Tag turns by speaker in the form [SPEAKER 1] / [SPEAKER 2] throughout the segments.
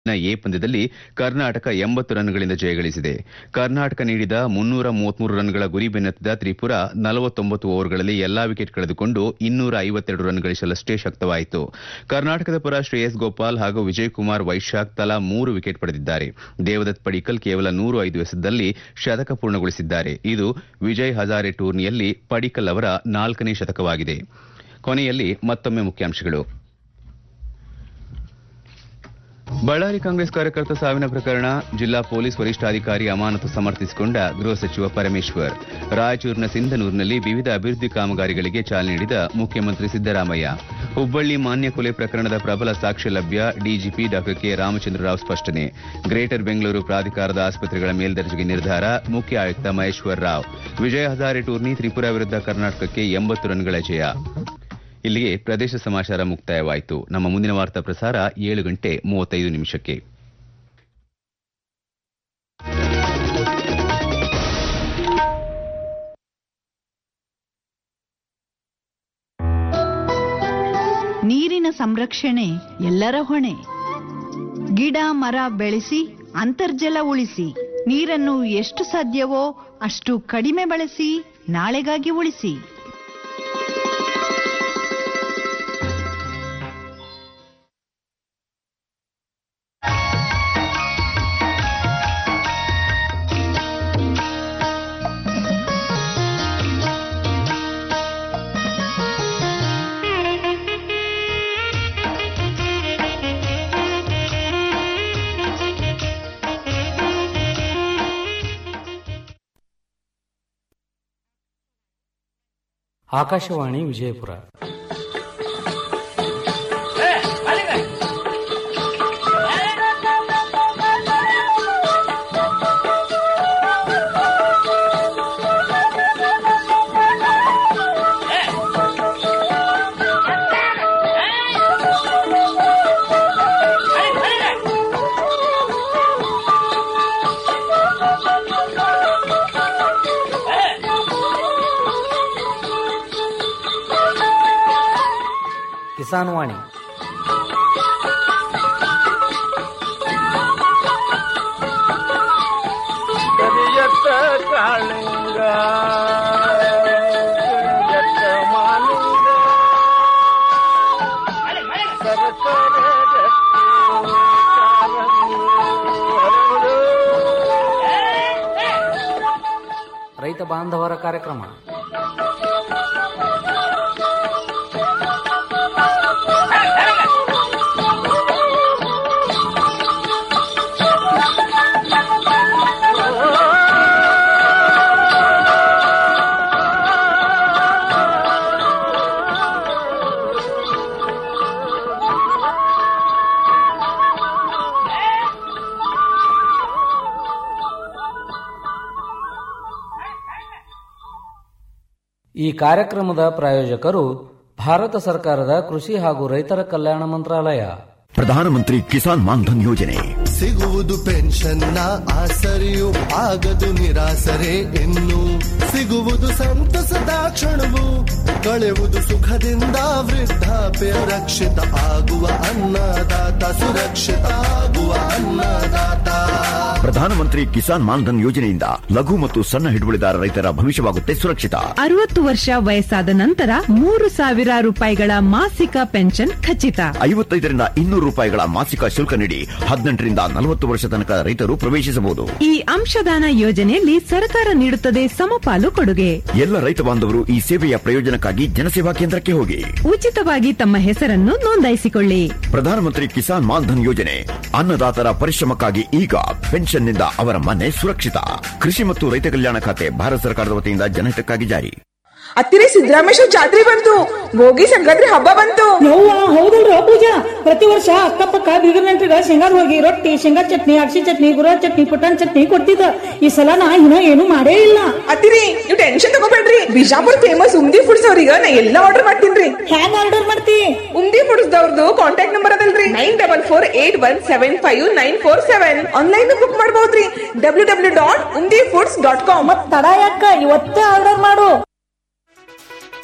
[SPEAKER 1] A ಪಂದ್ಯದಲ್ಲಿ ಕರ್ನಾಟಕ ಎಂಬತ್ತು ರನ್ಗಳಿಂದ ಜಯಗಳಿಸಿದೆ ಕರ್ನಾಟಕ ನೀಡಿದ ಮುನ್ನೂರ ಮೂವತ್ಮೂರು ರನ್ಗಳ ಗುರಿ ಬೆನ್ನತ್ತಿದ ತ್ರಿಪುರಾ ನಲವತ್ತೊಂಬತ್ತು ಓವರ್ಗಳಲ್ಲಿ ಎಲ್ಲಾ ವಿಕೆಟ್ ಕಳೆದುಕೊಂಡು ಇನ್ನೂರ ಐವತ್ತೆರಡು ರನ್ ಗಳಿಸಲಷ್ಟೇ ಶಕ್ತವಾಯಿತು ಕರ್ನಾಟಕದ ಪರ ಶ್ರೇಯಸ್ ಗೋಪಾಲ್ ಹಾಗೂ ವಿಜಯ್ ಕುಮಾರ್ ವೈಶಾಖ್ ತಲಾ ಮೂರು ವಿಕೆಟ್ ಪಡೆದಿದ್ದಾರೆ ದೇವದತ್ ಪಡಿಕಲ್ ಕೇವಲ ನೂರು ಐದು ಎಸೆತದಲ್ಲಿ ಶತಕ ಪೂರ್ಣಗೊಳಿಸಿದ್ದಾರೆ ಇದು ವಿಜಯ್ ಹಜಾರೆ ಟೂರ್ನಿಯಲ್ಲಿ ಪಡಿಕಲ್ ಅವರ ನಾಲ್ಕನೇ ಶತಕವಾಗಿದೆ ಕೊನೆಯಲ್ಲಿ ಮತ್ತೊಮ್ಮೆ ಮುಖ್ಯಾಂಶಗಳು ಬಳ್ಳಾರಿ ಕಾಂಗ್ರೆಸ್ ಕಾರ್ಯಕರ್ತ ಸಾವಿನ ಪ್ರಕರಣ ಜಿಲ್ಲಾ ಪೊಲೀಸ್ ವರಿಷ್ಠಾಧಿಕಾರಿ ಅಮಾನತು ಸಮರ್ಥಿಸಿಕೊಂಡ ಗೃಹ ಸಚಿವ ಪರಮೇಶ್ವರ್ ರಾಯಚೂರಿನ ಸಿಂಧನೂರಿನಲ್ಲಿ ವಿವಿಧ ಅಭಿವೃದ್ಧಿ ಕಾಮಗಾರಿಗಳಿಗೆ ಚಾಲನೆ ನೀಡಿದ ಮುಖ್ಯಮಂತ್ರಿ ಸಿದ್ದರಾಮಯ್ಯ ಹುಬ್ಬಳ್ಳಿ ಮಾನ್ಯ ಕೊಲೆ ಪ್ರಕರಣದ ಪ್ರಬಲ ಸಾಕ್ಷ್ಯ ಲಭ್ಯ ಡಿಜಿಪಿ ಡಾ ಕೆ ರಾಮಚಂದ್ರ ರಾವ್ ಸ್ಪಷ್ಟನೆ ಗ್ರೇಟರ್ ಬೆಂಗಳೂರು ಪ್ರಾಧಿಕಾರದ ಆಸ್ಪತ್ರೆಗಳ ಮೇಲ್ದರ್ಜೆಗೆ ನಿರ್ಧಾರ ಮುಖ್ಯ ಆಯುಕ್ತ ಮಹೇಶ್ವರ್ ರಾವ್ ವಿಜಯ ಹಜಾರೆ ಟೂರ್ನಿ ತ್ರಿಪುರಾ ವಿರುದ್ಧ ಕರ್ನಾಟಕಕ್ಕೆ ಎಂಬತ್ತು ರನ್ಗಳ ಜಯ ಇಲ್ಲಿಗೆ ಪ್ರದೇಶ ಸಮಾಚಾರ ಮುಕ್ತಾಯವಾಯಿತು ನಮ್ಮ ಮುಂದಿನ ವಾರ್ತಾ ಪ್ರಸಾರ ಏಳು ಗಂಟೆ ಮೂವತ್ತೈದು ನಿಮಿಷಕ್ಕೆ
[SPEAKER 2] ನೀರಿನ ಸಂರಕ್ಷಣೆ ಎಲ್ಲರ ಹೊಣೆ ಗಿಡ ಮರ ಬೆಳೆಸಿ ಅಂತರ್ಜಲ ಉಳಿಸಿ ನೀರನ್ನು ಎಷ್ಟು ಸಾಧ್ಯವೋ ಅಷ್ಟು ಕಡಿಮೆ ಬಳಸಿ ನಾಳೆಗಾಗಿ ಉಳಿಸಿ
[SPEAKER 3] ಆಕಾಶವಾಣಿ ವಿಜಯಪುರ ಕಿಸಾನ್ ವಾಣಿ
[SPEAKER 4] ಕರಿಯತ್ತ ಕಾಳಿಂಗ ಕರಿಯತ್ತ ಮಾಲಿಂಗ ಸರಸರ ರಕ್ತಿ ಕಾಲಂಗು ಹರಡು.
[SPEAKER 3] ರೈತ ಬಾಂಧವರ ಕಾರ್ಯಕ್ರಮ ಈ ಕಾರ್ಯಕ್ರಮದ ಪ್ರಾಯೋಜಕರು ಭಾರತ ಸರ್ಕಾರದ ಕೃಷಿ ಹಾಗೂ ರೈತರ ಕಲ್ಯಾಣ ಮಂತ್ರಾಲಯ
[SPEAKER 5] ಪ್ರಧಾನಮಂತ್ರಿ ಕಿಸಾನ್ ಮಾನ್ಧನ್ ಯೋಜನೆ
[SPEAKER 6] ಸಿಗುವುದು ಪೆನ್ಷನ್ನ ಆಸರೆಯು ಆಗದು ನಿರಾಸರೆ ಇನ್ನು ಸಿಗುವುದು ಸಂತಸದ ಕ್ಷಣವು ಕಳೆವುದು ಸುಖದಿಂದ ವೃದ್ಧಾಪ್ಯ ರಕ್ಷಿತ ಆಗುವ ಅನ್ನದಾತ ಸುರಕ್ಷಿತ ಆಗುವ ಅನ್ನದಾತ
[SPEAKER 5] ಪ್ರಧಾನಮಂತ್ರಿ ಕಿಸಾನ್ ಮಾನ್ಧನ್ ಯೋಜನೆಯಿಂದ ಲಘು ಮತ್ತು ಸಣ್ಣ ಹಿಡುವಳಿದಾರ ರೈತರ ಭವಿಷ್ಯವಾಗುತ್ತೆ ಸುರಕ್ಷಿತ
[SPEAKER 7] ಅರವತ್ತು ವರ್ಷ ವಯಸ್ಸಾದ ನಂತರ ಮೂರು ಸಾವಿರ ರೂಪಾಯಿಗಳ ಮಾಸಿಕ ಪೆನ್ಷನ್ ಖಚಿತ
[SPEAKER 5] ಐವತ್ತೈದರಿಂದ ಇನ್ನೂರು ರೂಪಾಯಿಗಳ ಮಾಸಿಕ ಶುಲ್ಕ ನೀಡಿ ಹದಿನೆಂಟರಿಂದ ನಲವತ್ತು ವರ್ಷ ತನಕ ರೈತರು ಪ್ರವೇಶಿಸಬಹುದು
[SPEAKER 7] ಈ ಅಂಶದಾನ ಯೋಜನೆಯಲ್ಲಿ ಸರ್ಕಾರ ನೀಡುತ್ತದೆ ಸಮಪಾಲು ಕೊಡುಗೆ
[SPEAKER 5] ಎಲ್ಲ ರೈತ ಬಾಂಧವರು ಈ ಸೇವೆಯ ಪ್ರಯೋಜನಕ್ಕಾಗಿ ಜನಸೇವಾ ಕೇಂದ್ರಕ್ಕೆ ಹೋಗಿ
[SPEAKER 7] ಉಚಿತವಾಗಿ ತಮ್ಮ ಹೆಸರನ್ನು ನೋಂದಾಯಿಸಿಕೊಳ್ಳಿ
[SPEAKER 5] ಪ್ರಧಾನಮಂತ್ರಿ ಕಿಸಾನ್ ಮಾನ್ಧನ್ ಯೋಜನೆ ಅನ್ನದಾತರ ಪರಿಶ್ರಮಕ್ಕಾಗಿ ಈಗ ಪೆನ್ಷನ್ನಿಂದ ಅವರ ಮನೆ ಸುರಕ್ಷಿತ ಕೃಷಿ ಮತ್ತು ರೈತ ಕಲ್ಯಾಣ ಖಾತೆ ಭಾರತ ಸರ್ಕಾರದ ವತಿಯಿಂದ ಜನಹಿತಕ್ಕಾಗಿ ಜಾರಿ
[SPEAKER 8] ಹತ್ತಿರ ಸಿದ್ದರಾಮೇಶ್ವರ ಜಾತ್ರೆ ಬಂತು ಭೋಗಿ ಸಂಕ್ರಾಂತಿ ಹಬ್ಬ ಬಂತು
[SPEAKER 9] ಯವ್ವ ಹೌದಲ್ರ ಪೂಜಾ ಪ್ರತಿ ವರ್ಷ ಅಕ್ಕಪಕ್ಕ ಬೀಗರ ನೆಂಟ್ರಿಗ ಶೇಂಗಾದ ಹೋಗಿ ರೊಟ್ಟಿ ಶೇಂಗಾ ಚಟ್ನಿ ಅಕ್ಷಿ ಚಟ್ನಿ ಗುರ ಚಟ್ನಿ ಪುಟಾಣಿ ಚಟ್ನಿ ಕೊಡ್ತಿದ್ದ ಈ ಸಲ ನಾ ಇನ್ನ ಏನು ಮಾಡೇ ಇಲ್ಲ
[SPEAKER 8] ಅತ್ತಿರಿ ನೀವು ಟೆನ್ಷನ್ ತಗೋಬೇಡ್ರಿ ಬಿಜಾಪುರ್ ಫೇಮಸ್ ಉಮ್ದಿ ಫುಡ್ಸ್ ಅವ್ರಿಗೆ ನಾ ಎಲ್ಲ ಆರ್ಡರ್ ಮಾಡ್ತೀನ್ರಿ
[SPEAKER 9] ಹ್ಯಾಂಗ ಆರ್ಡರ್ ಮಾಡ್ತಿ
[SPEAKER 8] ಉಮ್ದಿ ಫುಡ್ಸ್ ದವ್ರದ್ದು ಕಾಂಟ್ಯಾಕ್ಟ್ ನಂಬರ್ ಅದಲ್ರಿ nine double four eight one seven five nine four seven online book ಮಾಡಬಹುದ್ರಿ W W dot Umdi foods dot com
[SPEAKER 9] ಮತ್ ತಡ ಯಾಕ ಇವತ್ತೇ ಆರ್ಡರ್ ಮಾಡು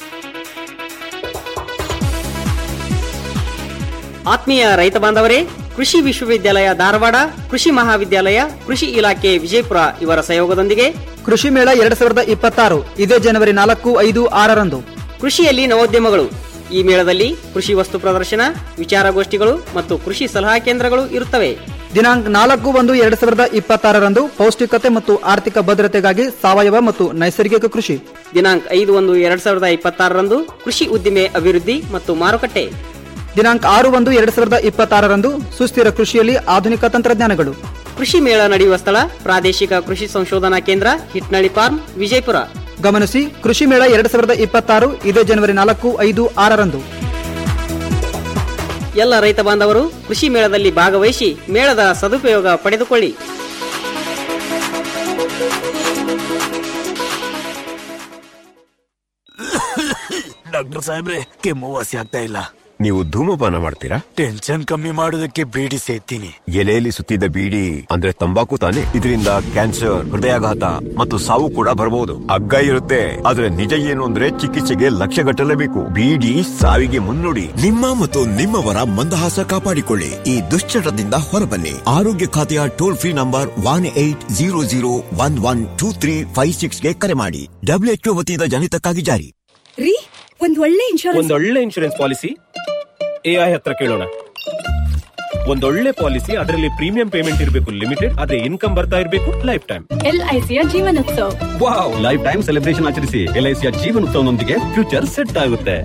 [SPEAKER 10] ಆತ್ಮೀಯ ರೈತ ಬಾಂಧವರೇ ಕೃಷಿ ವಿಶ್ವವಿದ್ಯಾಲಯ ಧಾರವಾಡ ಕೃಷಿ ಮಹಾವಿದ್ಯಾಲಯ ಕೃಷಿ ಇಲಾಖೆ ವಿಜಯಪುರ ಇವರ ಸಹಯೋಗದೊಂದಿಗೆ
[SPEAKER 11] ಕೃಷಿ ಮೇಳ ಎರಡ್ ಸಾವಿರದ ಇಪ್ಪತ್ತಾರು ಇದೇ ಜನವರಿ ನಾಲ್ಕು ಐದು ಆರರಂದು
[SPEAKER 10] ಕೃಷಿಯಲ್ಲಿ ನವೋದ್ಯಮಗಳು ಈ ಮೇಳದಲ್ಲಿ ಕೃಷಿ ವಸ್ತು ಪ್ರದರ್ಶನ ವಿಚಾರಗೋಷ್ಠಿಗಳು ಮತ್ತು ಕೃಷಿ ಸಲಹಾ ಕೇಂದ್ರಗಳು ಇರುತ್ತವೆ
[SPEAKER 11] ದಿನಾಂಕ ನಾಲ್ಕು ಒಂದು ಎರಡ್ ಸಾವಿರದ ಇಪ್ಪತ್ತಾರರಂದು ಪೌಷ್ಟಿಕತೆ ಮತ್ತು ಆರ್ಥಿಕ ಭದ್ರತೆಗಾಗಿ ಸಾವಯವ ಮತ್ತು ನೈಸರ್ಗಿಕ ಕೃಷಿ
[SPEAKER 10] ದಿನಾಂಕ ಐದು ಒಂದು ಎರಡ್ ಸಾವಿರದ ಇಪ್ಪತ್ತಾರರಂದು ಕೃಷಿ ಉದ್ದಿಮೆ ಅಭಿವೃದ್ಧಿ ಮತ್ತು ಮಾರುಕಟ್ಟೆ
[SPEAKER 11] ದಿನಾಂಕ ಆರು ಒಂದು ಎರಡ್ ಸಾವಿರದ ಇಪ್ಪತ್ತಾರರಂದು ಸುಸ್ಥಿರ ಕೃಷಿಯಲ್ಲಿ ಆಧುನಿಕ ತಂತ್ರಜ್ಞಾನಗಳು
[SPEAKER 10] ಕೃಷಿ ಮೇಳ ನಡೆಯುವ ಸ್ಥಳ ಪ್ರಾದೇಶಿಕ ಕೃಷಿ ಸಂಶೋಧನಾ ಕೇಂದ್ರ ಹಿಟ್ನಳ್ಳಿ ಫಾರ್ಮ್ ವಿಜಯಪುರ
[SPEAKER 11] ಗಮನಿಸಿ ಕೃಷಿ ಮೇಳ ಎರಡ್ ಸಾವಿರದ ಇಪ್ಪತ್ತಾರು ಇದೇ ಜನವರಿ ನಾಲ್ಕು ಐದು ಆರರಂದು
[SPEAKER 10] ಎಲ್ಲ ರೈತ ಬಾಂಧವರು ಕೃಷಿ ಮೇಳದಲ್ಲಿ ಭಾಗವಹಿಸಿ ಮೇಳದ ಸದುಪಯೋಗ ಪಡೆದುಕೊಳ್ಳಿ
[SPEAKER 12] ಡಾಕ್ಟರ್ ಸಾಹೇಬ್ರೆ ಕೆಮ್ಮು ವಾಸಿ ಆಗ್ತಾ ಇಲ್ಲ
[SPEAKER 5] ನೀವು ಧೂಮಪಾನ ಮಾಡ್ತೀರಾ
[SPEAKER 12] ಟೆನ್ಷನ್ ಕಮ್ಮಿ ಮಾಡೋದಕ್ಕೆ ಬೀಡಿ ಸೇತೀನಿ
[SPEAKER 5] ಎಲೆಯಲ್ಲಿ ಸುತ್ತಿದ್ದ ಬೀಡಿ ಅಂದ್ರೆ ತಂಬಾಕು ತಾನೆ ಇದರಿಂದ ಕ್ಯಾನ್ಸರ್ ಹೃದಯಾಘಾತ ಮತ್ತು ಸಾವು ಕೂಡ ಬರಬಹುದು ಹಗ್ಗ ಇರುತ್ತೆ ಆದ್ರೆ ನಿಜ ಏನು ಅಂದ್ರೆ ಚಿಕಿತ್ಸೆಗೆ ಲಕ್ಷ ಗಟ್ಟಲೇಬೇಕು ಬೀಡಿ ಸಾವಿಗೆ ಮುನ್ನುಡಿ
[SPEAKER 13] ನಿಮ್ಮ ಮತ್ತು ನಿಮ್ಮವರ ಮಂದಹಾಸ ಕಾಪಾಡಿಕೊಳ್ಳಿ ಈ ದುಶ್ಚಟದಿಂದ ಹೊರಬನ್ನಿ ಆರೋಗ್ಯ ಖಾತೆಯ toll free number one eight zero zero one one two three five ಸಿಕ್ಸ್ಗೆ ಕರೆ ಮಾಡಿ ಡಬ್ಲ್ಯೂಎಚ್ಒ ವತಿಯಿಂದ ಜನಿತಕ್ಕಾಗಿ ಜಾರಿ
[SPEAKER 14] ರೀ ಒಂದ್ ಒಳ್ಳೆ ಇನ್ಶೂರೆನ್ಸ್
[SPEAKER 15] ಒಂದೊಳ್ಳೆ ಇನ್ಶೂರೆನ್ಸ್ ಪಾಲಿಸಿ ಎಐ ಹತ್ರ ಕೇಳೋಣ ಒಂದೊಳ್ಳೆ ಪಾಲಿಸಿ ಅದರಲ್ಲಿ ಪ್ರೀಮಿಯಂ ಪೇಮೆಂಟ್ ಇರಬೇಕು ಲಿಮಿಟೆಡ್ ಆದ್ರೆ ಇನ್ಕಮ್ ಬರ್ತಾ ಇರಬೇಕು ಲೈಫ್ ಟೈಮ್
[SPEAKER 14] ಎಲ್ಐಸಿಯ Jeevanotsav
[SPEAKER 15] wow lifetime celebration ಆಚರಿಸಿ ಎಲ್ಐಸಿಯ ಜೀವನೋತ್ಸವನೊಂದಿಗೆ ಫ್ಯೂಚರ್ ಸೆಟ್ ಆಗುತ್ತೆ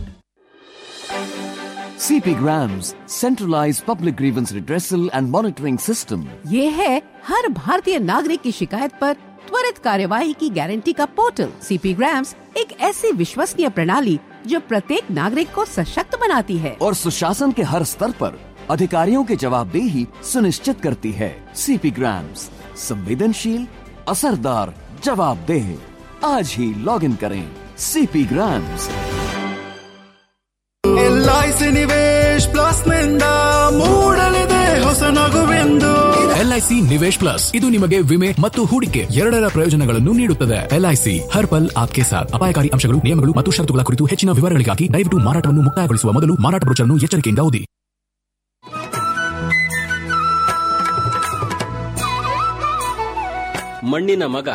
[SPEAKER 16] CP Grams, centralized public grievance redressal and monitoring system.
[SPEAKER 17] ये है हर भारतीय नागरिक की शिकायत पर त्वरित कार्यवाही की गारंटी का पोर्टल सीपी ग्राम्स एक ऐसी विश्वसनीय प्रणाली जो प्रत्येक नागरिक को सशक्त बनाती है
[SPEAKER 16] और सुशासन के हर स्तर पर अधिकारियों की जवाबदेही सुनिश्चित करती है सीपी ग्राम्स संवेदनशील असरदार जवाबदेह आज ही लॉग इन करें CP grams
[SPEAKER 6] L I C Nivesh plus ನಿಂದ ಮೂಡಲಿದೆ ಹೊಸ ನಗುವೆಂದು
[SPEAKER 18] ಎಲ್ಐಸಿ ನಿವೇಶ್ ಪ್ಲಸ್ ಇದು ನಿಮಗೆ ವಿಮೆ ಮತ್ತು ಹೂಡಿಕೆ ಎರಡರ ಪ್ರಯೋಜನಗಳನ್ನು ನೀಡುತ್ತದೆ ಎಲ್ಐಸಿ ಹರ್ ಪಲ್ ಆಪ್ಕೆ ಸಾಥ್ ಅಪಾಯಕಾರಿ ಅಂಶಗಳು ನಿಯಮಗಳು ಮತ್ತು ಷರತ್ತುಗಳ ಕುರಿತು ಹೆಚ್ಚಿನ ವಿವರಗಳಿಗಾಗಿ ದಯವಿಟ್ಟು ಮಾರಾಟವನ್ನು ಮುಕ್ತಾಯಗೊಳಿಸುವ ಮೊದಲು ಮಾರಾಟ ಬ್ರೋಚರ್ನ್ನು ಎಚ್ಚರಿಕೆಯಿಂದ ಓದಿ
[SPEAKER 19] ಮಣ್ಣಿನ ಮಗ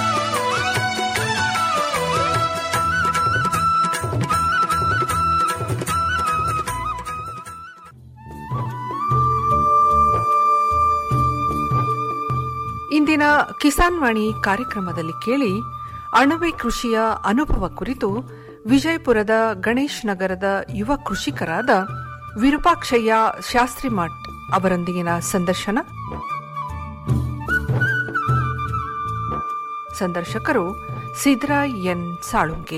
[SPEAKER 20] ಇಂದಿನ ಕಿಸಾನ್ ವಾಣಿ ಕಾರ್ಯಕ್ರಮದಲ್ಲಿ ಕೇಳಿ ಅಣಬೆ ಕೃಷಿಯ ಅನುಭವ ಕುರಿತು ವಿಜಯಪುರದ ಗಣೇಶ್ ನಗರದ ಯುವ ಕೃಷಿಕರಾದ ವಿರೂಪಾಕ್ಷಯ್ಯ ಶಾಸ್ತ್ರಿಮಠ್ ಅವರೊಂದಿಗಿನ ಸಂದರ್ಶನ ಸಂದರ್ಶಕರು ಸಿದ್ರಾಯ್ ಎನ್ ಸಾಳುಂಗೆ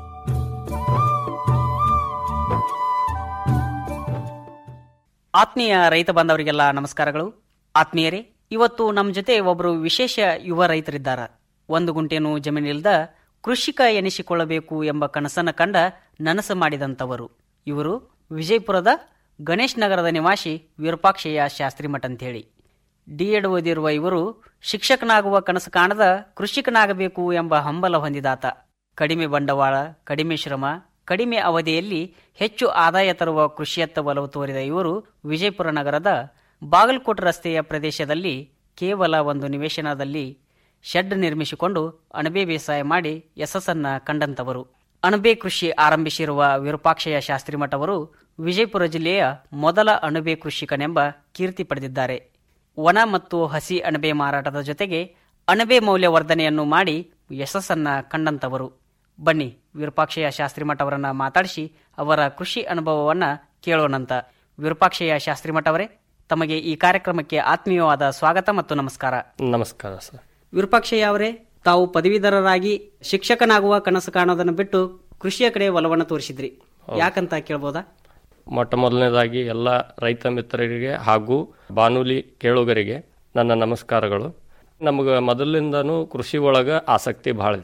[SPEAKER 10] ಆತ್ಮೀಯ ರೈತ ಬಾಂಧವರಿಗೆಲ್ಲ ನಮಸ್ಕಾರಗಳು ಆತ್ಮೀಯರೇ ಇವತ್ತು ನಮ್ಮ ಜೊತೆ ಒಬ್ಬರು ವಿಶೇಷ ಯುವ ರೈತರಿದ್ದಾರ ಒಂದು ಗುಂಟೆನೂ ಜಮೀನಿಲ್ದ ಕೃಷಿಕ ಎನಿಸಿಕೊಳ್ಳಬೇಕು ಎಂಬ ಕನಸನ್ನ ಕಂಡ ನನಸು ಮಾಡಿದಂಥವರು ಇವರು ವಿಜಯಪುರದ ಗಣೇಶ್ ನಗರದ ನಿವಾಸಿ ವಿರೂಪಾಕ್ಷಯ್ಯ ಶಾಸ್ತ್ರಿ ಮಠ ಅಂತೇಳಿ ಡಿ ಎಡ್ ಓದಿರುವ ಇವರು ಶಿಕ್ಷಕನಾಗುವ ಕನಸು ಕಾಣದ ಕೃಷಿಕನಾಗಬೇಕು ಎಂಬ ಹಂಬಲ ಹೊಂದಿದಾತ ಕಡಿಮೆ ಬಂಡವಾಳ ಕಡಿಮೆ ಶ್ರಮ ಕಡಿಮೆ ಅವಧಿಯಲ್ಲಿ ಹೆಚ್ಚು ಆದಾಯ ತರುವ ಕೃಷಿಯತ್ತ ಒಲವು ತೋರಿದ ಇವರು ವಿಜಯಪುರ ನಗರದ ಬಾಗಲಕೋಟೆ ರಸ್ತೆಯ ಪ್ರದೇಶದಲ್ಲಿ ಕೇವಲ ಒಂದು ನಿವೇಶನದಲ್ಲಿ ಶೆಡ್ ನಿರ್ಮಿಸಿಕೊಂಡು ಅಣಬೆ ಬೇಸಾಯ ಮಾಡಿ ಯಶಸ್ಸನ್ನ ಕಂಡಂತವರು ಅಣಬೆ ಕೃಷಿ ಆರಂಭಿಸಿರುವ ವಿರೂಪಾಕ್ಷಯ್ಯ ಶಾಸ್ತ್ರಿ ಮಠ ಅವರು ವಿಜಯಪುರ ಜಿಲ್ಲೆಯ ಮೊದಲ ಅಣಬೆ ಕೃಷಿಕನೆಂಬ ಕೀರ್ತಿ ಪಡೆದಿದ್ದಾರೆ ಒಣ ಮತ್ತು ಹಸಿ ಅಣಬೆ ಮಾರಾಟದ ಜೊತೆಗೆ ಅಣಬೆ ಮೌಲ್ಯವರ್ಧನೆಯನ್ನು ಮಾಡಿ ಯಶಸ್ಸನ್ನ ಕಂಡಂತವರು ಬನ್ನಿ ವಿರೂಪಾಕ್ಷಯ್ಯ ಶಾಸ್ತ್ರಿ ಮಠ ಅವರನ್ನ ಮಾತಾಡಿಸಿ ಅವರ ಕೃಷಿ ಅನುಭವವನ್ನ ಕೇಳೋಣಂತ ವಿರೂಪಾಕ್ಷಯ್ಯ ಶಾಸ್ತ್ರಿ ಮಠ ಅವರೇ ತಮಗೆ ಈ ಕಾರ್ಯಕ್ರಮಕ್ಕೆ ಆತ್ಮೀಯವಾದ ಸ್ವಾಗತ ಮತ್ತು ನಮಸ್ಕಾರ
[SPEAKER 19] ನಮಸ್ಕಾರ ಸರ್
[SPEAKER 10] ವಿರೂಪಾಕ್ಷಯ್ಯ ಅವರೇ ತಾವು ಪದವೀಧರರಾಗಿ ಶಿಕ್ಷಕನಾಗುವ ಕನಸು ಕಾಣೋದನ್ನು ಬಿಟ್ಟು ಕೃಷಿಯ ಕಡೆ ಒಲವನ್ನು ತೋರಿಸಿದ್ರಿ ಯಾಕಂತ ಕೇಳ್ಬೋದಾ
[SPEAKER 19] ಮೊಟ್ಟ ಮೊದಲನೇದಾಗಿ ಎಲ್ಲ ರೈತ ಮಿತ್ರರಿಗೆ ಹಾಗೂ ಬಾನುಲಿ ಕೇಳುಗರಿಗೆ ನನ್ನ ನಮಸ್ಕಾರಗಳು ನಮಗೆ ಮೊದಲಿಂದನೂ ಕೃಷಿ ಒಳಗೆ ಆಸಕ್ತಿ ಭಾಳ ಐತ್ರಿ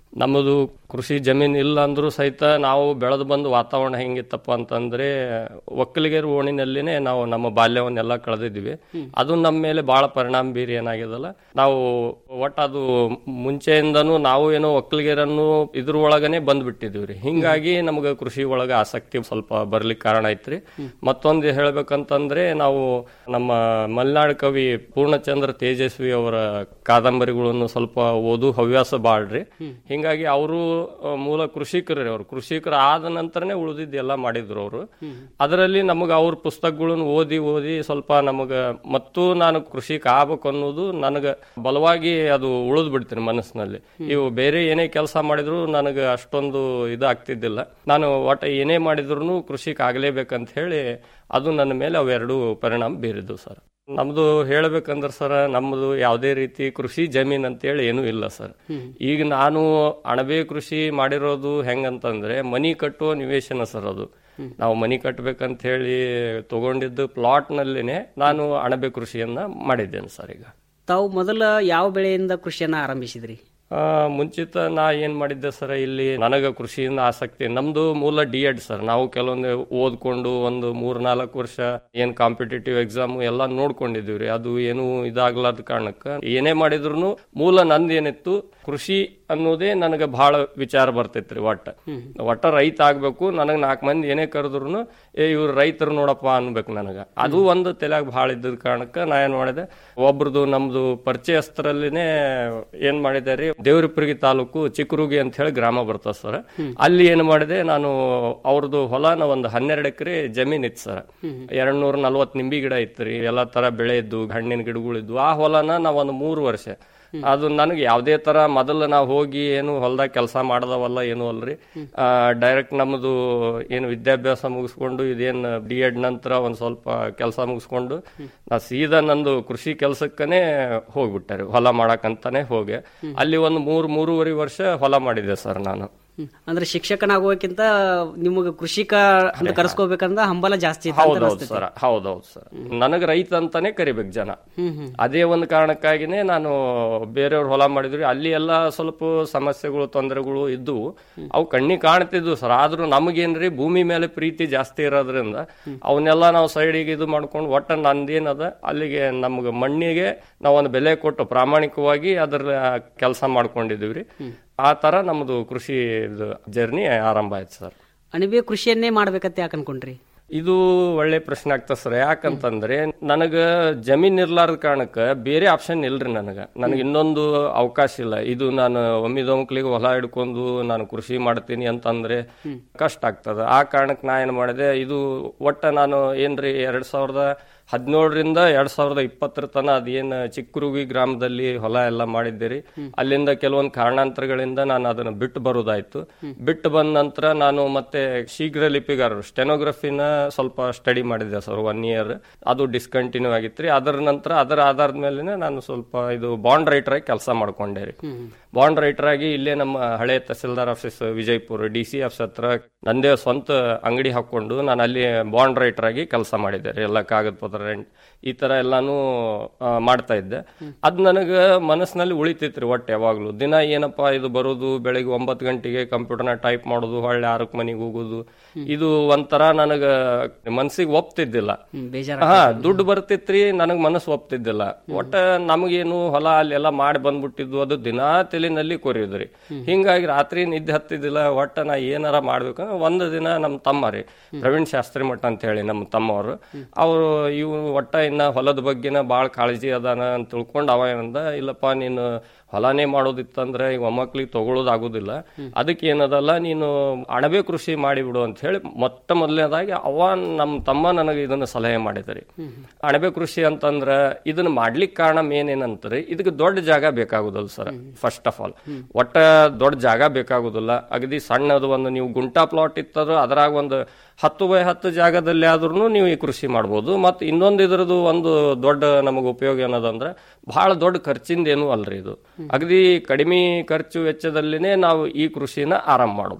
[SPEAKER 19] ನಮ್ಮದು ಕೃಷಿ ಜಮೀನು ಇಲ್ಲ ಅಂದ್ರೂ ಸಹಿತ ನಾವು ಬೆಳೆದು ಬಂದು ವಾತಾವರಣ ಹೆಂಗಿತ್ತಪ್ಪ ಅಂತಂದ್ರೆ ಒಕ್ಕಲಿಗರ ಓಣಿನಲ್ಲಿನೇ ನಾವು ನಮ್ಮ ಬಾಲ್ಯವನ್ನೆಲ್ಲ ಕಳೆದಿದ್ವಿ ಅದು ನಮ್ಮ ಮೇಲೆ ಬಹಳ ಪರಿಣಾಮ ಬೀರಿ ಏನಾಗ್ಯದಲ್ಲ ನಾವು ಒಟ್ಟು ಅದು ಮುಂಚೆಯಿಂದನೂ ನಾವು ಏನೋ ಒಕ್ಕಲಿಗರನ್ನು ಇದ್ರ ಒಳಗನೆ ಬಂದ್ಬಿಟ್ಟಿದ್ವಿ ರೀ ಹಿಂಗಾಗಿ ನಮ್ಗೆ ಕೃಷಿ ಒಳಗೆ ಆಸಕ್ತಿ ಸ್ವಲ್ಪ ಬರ್ಲಿಕ್ಕೆ ಕಾರಣ ಐತ್ರಿ ಮತ್ತೊಂದು ಹೇಳ್ಬೇಕಂತಂದ್ರೆ ನಾವು ನಮ್ಮ ಮಲೆನಾಡು ಕವಿ ಪೂರ್ಣಚಂದ್ರ ತೇಜಸ್ವಿ ಅವರ ಕಾದಂಬರಿಗಳನ್ನು ಸ್ವಲ್ಪ ಓದು ಹವ್ಯಾಸ ಬಾಳ್ರಿ ಹಿಂಗಾಗಿ ಅವರು ಮೂಲ ಕೃಷಿಕರು ಅವ್ರು ಕೃಷಿಕರು ಆದ ನಂತರನೇ ಉಳಿದಿದ್ದೆಲ್ಲ ಮಾಡಿದ್ರು ಅವರು ಅದರಲ್ಲಿ ನಮಗೆ ಅವ್ರ ಪುಸ್ತಕಗಳನ್ನು ಓದಿ ಓದಿ ಸ್ವಲ್ಪ ನಮಗ ಮತ್ತು ನಾನು ಕೃಷಿಕ ಆಗ್ಬೇಕು ಅನ್ನೋದು ನನಗೆ ಬಲವಾಗಿ ಅದು ಉಳಿದು ಬಿಡ್ತೀನಿ ಮನಸ್ಸಿನಲ್ಲಿ ಇವು ಬೇರೆ ಏನೇ ಕೆಲಸ ಮಾಡಿದ್ರು ನನಗೆ ಅಷ್ಟೊಂದು ಇದಾಗ್ತಿದ್ದಿಲ್ಲ ನಾನು ಒಟ್ಟ ಏನೇ ಮಾಡಿದ್ರು ಕೃಷಿಕ ಆಗ್ಲೇಬೇಕಂತ ಹೇಳಿ ಅದು ನನ್ನ ಮೇಲೆ ಅವೆರಡು ಪರಿಣಾಮ ಬೀರಿದ್ದು ಸರ್ ನಮ್ದು ಹೇಳ್ಬೇಕಂದ್ರೆ ಸರ್ ನಮ್ದು ಯಾವುದೇ ರೀತಿ ಕೃಷಿ ಜಮೀನ್ ಅಂತೇಳಿ ಏನೂ ಇಲ್ಲ ಸರ್ ಈಗ ನಾನು ಅಣಬೆ ಕೃಷಿ ಮಾಡಿರೋದು ಹೆಂಗಂತಂದ್ರೆ ಮನಿ ಕಟ್ಟುವ ನಿವೇಶನ ಸರ್ ಅದು ನಾವು ಮನಿ ಕಟ್ಟಬೇಕಂತ ಹೇಳಿ ತಗೊಂಡಿದ್ದು ಪ್ಲಾಟ್ ನಲ್ಲಿನೇ ನಾನು ಅಣಬೆ ಕೃಷಿಯನ್ನ ಮಾಡಿದ್ದೇನೆ ಸರ್ ಈಗ
[SPEAKER 10] ತಾವು ಮೊದಲ ಯಾವ ಬೆಳೆಯಿಂದ ಕೃಷಿಯನ್ನ ಆರಂಭಿಸಿದ್ರಿ
[SPEAKER 19] ಆ, ಮುಂಚಿತ ನಾ ಏನ್ ಮಾಡಿದ್ದೆ ಸರ್ ಇಲ್ಲಿ ನನಗ ಕೃಷಿಯಿಂದ ಆಸಕ್ತಿ ನಮ್ದು ಮೂಲ ಡಿ ಎಡ್ ಸರ್ ನಾವು ಕೆಲವೊಂದು ಓದ್ಕೊಂಡು ಒಂದು ಮೂರ್ ನಾಲ್ಕು ವರ್ಷ ಏನ್ ಕಾಂಪಿಟೇಟಿವ್ ಎಕ್ಸಾಮ್ ಎಲ್ಲ ನೋಡ್ಕೊಂಡಿದೀವಿ ರೀ ಅದು ಏನು ಇದಾಗ್ಲಾರ್ದ ಕಾರಣಕ್ಕ ಏನೇ ಮಾಡಿದ್ರು ಮೂಲ ನಂದು ಏನಿತ್ತು ಕೃಷಿ ಅನ್ನೋದೇ ನನಗೆ ಬಹಳ ವಿಚಾರ ಬರ್ತೈತ್ರಿ ಒಟ್ಟ ಒಟ್ಟ ರೈತ ಆಗ್ಬೇಕು ನನಗೆ ನಾಲ್ಕು ಮಂದಿ ಏನೇ ಕರೆದ್ರು ಏ ಇವ್ರು ರೈತರು ನೋಡಪ್ಪ ಅನ್ಬೇಕು ನನಗ ಅದು ಒಂದು ತಲೆಯಾಗ ಬಹಳ ಇದ್ದದ ಕಾರಣಕ್ಕ ನಾ ಏನ್ ಮಾಡಿದೆ ಒಬ್ರದು ನಮ್ದು ಪರಿಚಯಸ್ಥರಲ್ಲಿನೇ ಏನ್ ಮಾಡಿದೆ ರೀ ದೇವರಿಪುರಗಿ ತಾಲೂಕು ಚಿಕ್ಕರುಗಿ ಅಂತ ಹೇಳಿ ಗ್ರಾಮ ಬರ್ತದೆ ಸರ್ ಅಲ್ಲಿ ಏನ್ ಮಾಡಿದೆ ನಾನು ಅವ್ರದ್ದು ಹೊಲನ ಒಂದು ಹನ್ನೆರಡು ಎಕರೆ ಜಮೀನ್ ಇತ್ತು ಸರ್ ಎರಡ್ ನೂರ ನಲ್ವತ್ ನಿಂಬಿ ಗಿಡ ಇತ್ತು ರೀ ಎಲ್ಲಾ ತರ ಬೆಳೆ ಇದ್ದು ಹಣ್ಣಿನ ಗಿಡಗಳಿದ್ವು ಆ ಹೊಲನ ನಾವ್ ಒಂದು ಮೂರು ವರ್ಷ ಅದು ನನಗೆ ಯಾವುದೇ ತರ ಮೊದಲು ನಾವು ಹೋಗಿ ಏನು ಹೊಲದಾಗ ಕೆಲಸ ಮಾಡದವಲ್ಲ ಏನು ಅಲ್ರಿ ಡೈರೆಕ್ಟ್ ನಮ್ಮದು ಏನು ವಿದ್ಯಾಭ್ಯಾಸ ಮುಗಿಸ್ಕೊಂಡು ಇದೇನ್ ಡಿ ಎಡ್ ನಂತರ ಒಂದ್ ಸ್ವಲ್ಪ ಕೆಲಸ ಮುಗಿಸ್ಕೊಂಡು ನಾ ಸೀದಾ ನಂದು ಕೃಷಿ ಕೆಲಸಕ್ಕನೆ ಹೋಗ್ಬಿಟ್ಟೆ ರೀ ಹೊಲ ಮಾಡಕ್ಕಂತಾನೆ ಹೋಗಿ ಅಲ್ಲಿ ಒಂದು ಮೂರ್ ಮೂರುವರೆ ವರ್ಷ ಹೊಲ ಮಾಡಿದೆ ಸರ್ ನಾನು
[SPEAKER 10] ಅಂದ್ರೆ ಶಿಕ್ಷಕನಾಗೋಕ್ಕಿಂತ ನಿಮಗೆ ಕೃಷಿಕ ಅಂತ ಕರೆಸ್ಕೋಬೇಕಂದ್ರ ಹಂಬಲ ಜಾಸ್ತಿ ಇತ್ತು ಅಂತ
[SPEAKER 19] ಹೌದೌದು
[SPEAKER 10] ಅನಿಸ್ತೈತಿ.
[SPEAKER 19] ಸರ್ ಹೌದೌದು ಸರ್ ನನಗೆ ರೈತ ಅಂತಾನೆ ಕರಿಬೇಕು ಜನ ಅದೇ ಒಂದು ಕಾರಣಕ್ಕಾಗಿನೇ ನಾನು ಬೇರೆಯವ್ರ ಹೊಲ ಮಾಡಿದ್ರಿ ಅಲ್ಲಿ ಎಲ್ಲ ಸ್ವಲ್ಪ ಸಮಸ್ಯೆಗಳು ತೊಂದರೆಗಳು ಇದ್ದವು ಅವು ಕಣ್ಣಿಗೆ ಕಾಣ್ತಿದ್ವು ಸರ್ ಆದ್ರೂ ನಮಗೇನ್ರಿ ಭೂಮಿ ಮೇಲೆ ಪ್ರೀತಿ ಜಾಸ್ತಿ ಇರೋದ್ರಿಂದ ಅವನ್ನೆಲ್ಲ ನಾವು ಸೈಡಿಗೆ ಇದು ಮಾಡ್ಕೊಂಡು ಒಟ್ಟ ನಂದೇನದ ಅಲ್ಲಿಗೆ ನಮ್ಗೆ ಮಣ್ಣಿಗೆ ನಾವು ಒಂದು ಬೆಲೆ ಕೊಟ್ಟು ಪ್ರಾಮಾಣಿಕವಾಗಿ ಅದ್ರ ಕೆಲಸ ಮಾಡ್ಕೊಂಡಿದೀವಿ ಆ ತರ ನಮ್ದು ಕೃಷಿ ಜರ್ನಿ ಆರಂಭ ಆಯ್ತು ಸರ್
[SPEAKER 10] ಅಣಬೆ ಕೃಷಿಯನ್ನೇ ಮಾಡ್ಬೇಕಂತ ಯಾಕೆ ಅನ್ಕೊಂಡ್ರಿ
[SPEAKER 19] ಇದು ಒಳ್ಳೆ ಪ್ರಶ್ನೆ ಆಗ್ತದೆ ಸರ್ ಯಾಕಂತಂದ್ರೆ ನನಗ ಜಮೀನ್ ಇರ್ಲಾರ್ದ ಕಾರಣಕ್ಕ ಬೇರೆ ಆಪ್ಷನ್ ಇಲ್ರಿ ನನಗ ನನಗೆ ಇನ್ನೊಂದು ಅವಕಾಶ ಇಲ್ಲ ಇದು ನಾನು ಒಮ್ಮಿದೊಮ್ಕ್ಲಿಗೆ ಹೊಲ ಹಿಡ್ಕೊಂಡು ನಾನು ಕೃಷಿ ಮಾಡ್ತೀನಿ ಅಂತಂದ್ರೆ ಕಷ್ಟ ಆಗ್ತದ ಆ ಕಾರಣಕ್ಕೆ ನಾ ಏನ್ ಮಾಡಿದೆ ಇದು ಒಟ್ಟ ನಾನು ಏನ್ರಿ ಎರಡ್ ಸಾವಿರದ ಹದಿನೇಳರಿಂದ ಎರಡ್ ಸಾವಿರದ ಇಪ್ಪತ್ತರ ತನ ಅದೇನ್ ಚಿಕ್ಕರುಗಿ ಗ್ರಾಮದಲ್ಲಿ ಹೊಲ ಎಲ್ಲ ಮಾಡಿದ್ದೀರಿ ಅಲ್ಲಿಂದ ಕೆಲವೊಂದು ಕಾರಣಾಂತರಗಳಿಂದ ನಾನು ಅದನ್ನ ಬಿಟ್ಟು ಬರೋದಾಯ್ತು ಬಿಟ್ಟು ಬಂದ ನಂತರ ನಾನು ಮತ್ತೆ ಶೀಘ್ರ ಲಿಪಿಗಾರರು ಸ್ಟೆನೋಗ್ರಫಿನ ಸ್ವಲ್ಪ ಸ್ಟಡಿ ಮಾಡಿದ್ದೆ ಸರ್ ಒನ್ ಇಯರ್ ಅದು ಡಿಸ್ಕಂಟಿನ್ಯೂ ಆಗಿತ್ರಿ ಅದರ ನಂತರ ಅದರ ಆಧಾರದ ಮೇಲೆ ನಾನು ಸ್ವಲ್ಪ ಇದು ಬಾಂಡ್ ರೈಟರ್ ಆಗಿ ಕೆಲಸ ಮಾಡ್ಕೊಂಡೆ ರೀ ಬಾಂಡ್ ರೈಟರ್ ಆಗಿ ಇಲ್ಲೇ ನಮ್ಮ ಹಳೆ tahsildar office Vijayapura D C office ಹತ್ರ ನಂದೇ ಸ್ವಂತ ಅಂಗಡಿ ಹಾಕೊಂಡು ನಾನು ಅಲ್ಲಿ ಬಾಂಡ್ ರೈಟರ್ ಆಗಿ ಕೆಲಸ ಮಾಡಿದ್ದೆ ರೀ ಎಲ್ಲ ಕಾಗದ ಪತ್ರ ರೆಂಟ್ ಈ ತರ ಎಲ್ಲಾನು ಆ, ಮಾಡ್ತಾ ಇದ್ದೆ ಅದ್ ನನಗ ಮನಸ್ಸಿನಲ್ಲಿ ಉಳಿತೈತ್ರಿ ಒಟ್ಟು ಯಾವಾಗ್ಲೂ ದಿನ ಏನಪ್ಪಾ ಇದು ಬರೋದು ಬೆಳಿಗ್ಗೆ ಒಂಬತ್ತು ಗಂಟೆಗೆ ಕಂಪ್ಯೂಟರ್ನ ಟೈಪ್ ಮಾಡೋದು ಹೊಳ್ಳೆ ಆರಕ್ಕೆ ಮನೆಗೆ ಹೋಗೋದು ಇದು ಒಂಥರ ನನಗ ಮನ್ಸಿಗೆ ಒಪ್ತಿದ್ದಿಲ್ಲ ಹಾ ದುಡ್ಡು ಬರ್ತಿತ್ರಿ ನನಗ್ ಮನಸ್ಸು ಒಪ್ತಿದ್ದಿಲ್ಲ ಒಟ್ಟ ನಮಗೇನು ಹೊಲ ಅಲ್ಲೆಲ್ಲ ಮಾಡಿ ಬಂದ್ಬಿಟ್ಟಿದ್ದು ಅದು ದಿನಾ ತಲೆನಲ್ಲಿ ಕೊರಿಯೋದ್ರಿ ಹಿಂಗಾಗಿ ರಾತ್ರಿ ನಿದ್ದೆ ಹತ್ತಿದ್ದಿಲ್ಲ ಒಟ್ಟ ನಾ ಏನಾರ ಮಾಡ್ಬೇಕು ಒಂದು ದಿನ ನಮ್ಮ ತಮ್ಮ ರೀ ಪ್ರವೀಣ್ ಶಾಸ್ತ್ರಿ ಮಠ ಅಂತ ಹೇಳಿ ನಮ್ಮ ತಮ್ಮವರು ಅವರು ಇವು ಒಟ್ಟ ಇನ್ನ ಹೊಲದ ಬಗ್ಗೆನ ಬಾಳ ಕಾಳಜಿ ಅದಾನ ಅಂತ ತಿಳ್ಕೊಂಡು ಅವ ಏನಂದ ಇಲ್ಲಪ್ಪ ನೀನು ಹೊಲನೇ ಮಾಡೋದಿತ್ತಂದ್ರೆ ಈಗ ಒಮ್ಮಕ್ಳಿಗೆ ತಗೊಳ್ಳೋದು ಆಗುದಿಲ್ಲ ಅದಕ್ಕೆ ಏನದಲ್ಲ ನೀನು ಅಣಬೆ ಕೃಷಿ ಮಾಡಿಬಿಡು ಅಂತ ಹೇಳಿ ಮೊಟ್ಟ ಮೊದಲನೇದಾಗಿ ಅವ ನಮ್ಮ ತಮ್ಮ ನನಗೆ ಇದನ್ನ ಸಲಹೆ ಮಾಡಿದ್ರಿ ಅಣಬೆ ಕೃಷಿ ಅಂತಂದ್ರ ಇದನ್ನ ಮಾಡ್ಲಿಕ್ಕೆ ಕಾರಣ ಮೇನ್ ಏನಂತಾರೆ ಇದಕ್ಕೆ ದೊಡ್ಡ ಜಾಗ ಬೇಕಾಗುದಿಲ್ಲ ಸರ್ ಫಸ್ಟ್ ಆಫ್ ಆಲ್ ಒಟ್ಟ ದೊಡ್ಡ ಜಾಗ ಬೇಕಾಗುದಿಲ್ಲ ಅಗದಿ ಸಣ್ಣದು ಒಂದು ನೀವು ಗುಂಟಾ ಪ್ಲಾಟ್ ಇತ್ತಂದ್ರೆ ಅದ್ರಾಗ ಒಂದು ಹತ್ತು ಬೈ ಹತ್ತು ಜಾಗದಲ್ಲಿ ಆದ್ರೂ ನೀವು ಈ ಕೃಷಿ ಮಾಡ್ಬೋದು ಮತ್ತು ಇನ್ನೊಂದು ಇದ್ರದ್ದು ಒಂದು ದೊಡ್ಡ ನಮಗೆ ಉಪಯೋಗ ಏನದಂದ್ರೆ ಬಹಳ ದೊಡ್ಡ ಖರ್ಚಿಂದ ಏನೂ ಅಲ್ರಿ ಇದು ಅಗದಿ ಕಡಿಮೆ ಖರ್ಚು ವೆಚ್ಚದಲ್ಲಿನೇ ನಾವು ಈ ಕೃಷಿನ ಆರಂಭ ಮಾಡಬಹುದು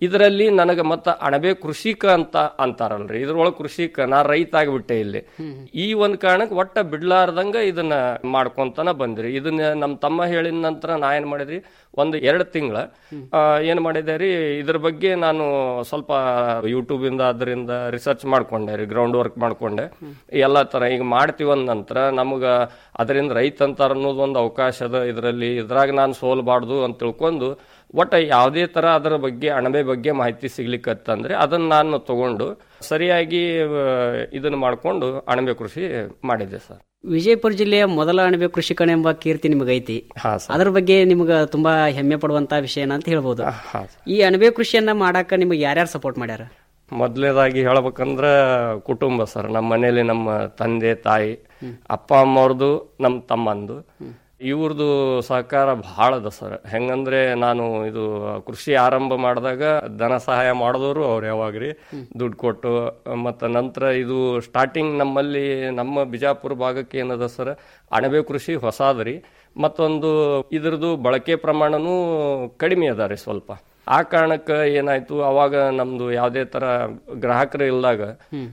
[SPEAKER 19] ಇದರಲ್ಲಿ ನನಗೆ ಮತ್ತ ಅಣಬೆ ಕೃಷಿಕ ಅಂತ ಅಂತಾರಲ್ರಿ ಇದ್ರೊಳಗೆ ಕೃಷಿಕ ನಾ ರೈತ ಆಗಿಬಿಟ್ಟೆ ಇಲ್ಲಿ ಈ ಒಂದ್ ಕಾರಣಕ್ಕೆ ಒಟ್ಟ ಬಿಡ್ಲಾರ್ದಂಗ ಇದನ್ನ ಮಾಡ್ಕೊಂತಾನ ಬಂದ್ರಿ ಇದನ್ನ ನಮ್ಮ ತಮ್ಮ ಹೇಳಿದ ನಂತರ ನಾ ಏನ್ ಮಾಡಿದ್ರಿ ಒಂದು ಎರಡು ತಿಂಗಳ ಏನ್ ಮಾಡಿದೆ ರೀ ಇದ್ರ ಬಗ್ಗೆ ನಾನು ಸ್ವಲ್ಪ ಯೂಟ್ಯೂಬ್ ಇಂದ ಅದರಿಂದ ರಿಸರ್ಚ್ ಮಾಡ್ಕೊಂಡೆ ರೀ ಗ್ರೌಂಡ್ ವರ್ಕ್ ಮಾಡ್ಕೊಂಡೆ ಎಲ್ಲ ತರ ಈಗ ಮಾಡ್ತೀವಿ ಅಂದ ನಂತರ ನಮಗ ಅದರಿಂದ ರೈತ ಅಂತಾರ ಅನ್ನೋದು ಒಂದು ಅವಕಾಶ ಅದ ಇದರಲ್ಲಿ ಇದ್ರಾಗ ನಾನು ಸೋಲ್ಬಾರ್ದು ಅಂತ ತಿಳ್ಕೊಂಡು ಒಟ್ಟ ಯಾವುದೇ ತರ ಅದರ ಬಗ್ಗೆ ಅಣಬೆ ಬಗ್ಗೆ ಮಾಹಿತಿ ಸಿಗ್ಲಿಕ್ಕತ್ತಂದ್ರೆ ಅದನ್ನ ನಾನು ತಗೊಂಡು ಸರಿಯಾಗಿ ಆ, ಇದನ್ನ ಮಾಡ್ಕೊಂಡು ಅಣಬೆ ಕೃಷಿ ಮಾಡಿದ್ದೆ ಸರ್
[SPEAKER 10] ವಿಜಯಪುರ ಜಿಲ್ಲೆಯ ಮೊದಲ ಅಣಬೆ ಕೃಷಿಕಣ ಎಂಬ ಕೀರ್ತಿ ನಿಮಗೈತಿ ಅದರ ಬಗ್ಗೆ ನಿಮ್ಗೆ ತುಂಬಾ ಹೆಮ್ಮೆ ಪಡುವಂತ ವಿಷಯನ ಅಂತ ಹೇಳ್ಬೋದು ಈ ಅಣಬೆ ಕೃಷಿಯನ್ನ ಮಾಡಾಕ ನಿಮಗೆ ಯಾರ್ಯಾರು ಸಪೋರ್ಟ್ ಮಾಡ್ಯಾರ
[SPEAKER 19] ಮೊದಲನೇದಾಗಿ ಹೇಳ್ಬೇಕಂದ್ರ ಕುಟುಂಬ ಸರ್ ನಮ್ಮ ಮನೇಲಿ ನಮ್ಮ ತಂದೆ ತಾಯಿ ಅಪ್ಪ ಅಮ್ಮವ್ರದ್ದು ನಮ್ಮ ತಮ್ಮಂದು ಇವ್ರದ್ದು ಸಹಕಾರ ಬಹಳ ಅದ ಸರ್ ಹೆಂಗಂದ್ರೆ ನಾನು ಇದು ಕೃಷಿ ಆರಂಭ ಮಾಡಿದಾಗ ಧನ ಸಹಾಯ ಮಾಡಿದವರು ಅವ್ರು ಯಾವಾಗ್ರಿ ದುಡ್ಡು ಕೊಟ್ಟು ಮತ್ತು ನಂತರ ಇದು ಸ್ಟಾರ್ಟಿಂಗ್ ನಮ್ಮಲ್ಲಿ ನಮ್ಮ ಬಿಜಾಪುರ ಭಾಗಕ್ಕೆ ಏನದ ಸರ್ ಅಣಬೆ ಕೃಷಿ ಹೊಸಾದ್ರಿ ಮತ್ತೊಂದು ಇದ್ರದ್ದು ಬಳಕೆ ಪ್ರಮಾಣನೂ ಕಡಿಮೆ ಅದ ರೀ ಸ್ವಲ್ಪ ಆ ಕಾರಣಕ್ಕೆ ಏನಾಯ್ತು ಅವಾಗ ನಮ್ದು ಯಾವುದೇ ತರ ಗ್ರಾಹಕರು ಇಲ್ದಾಗ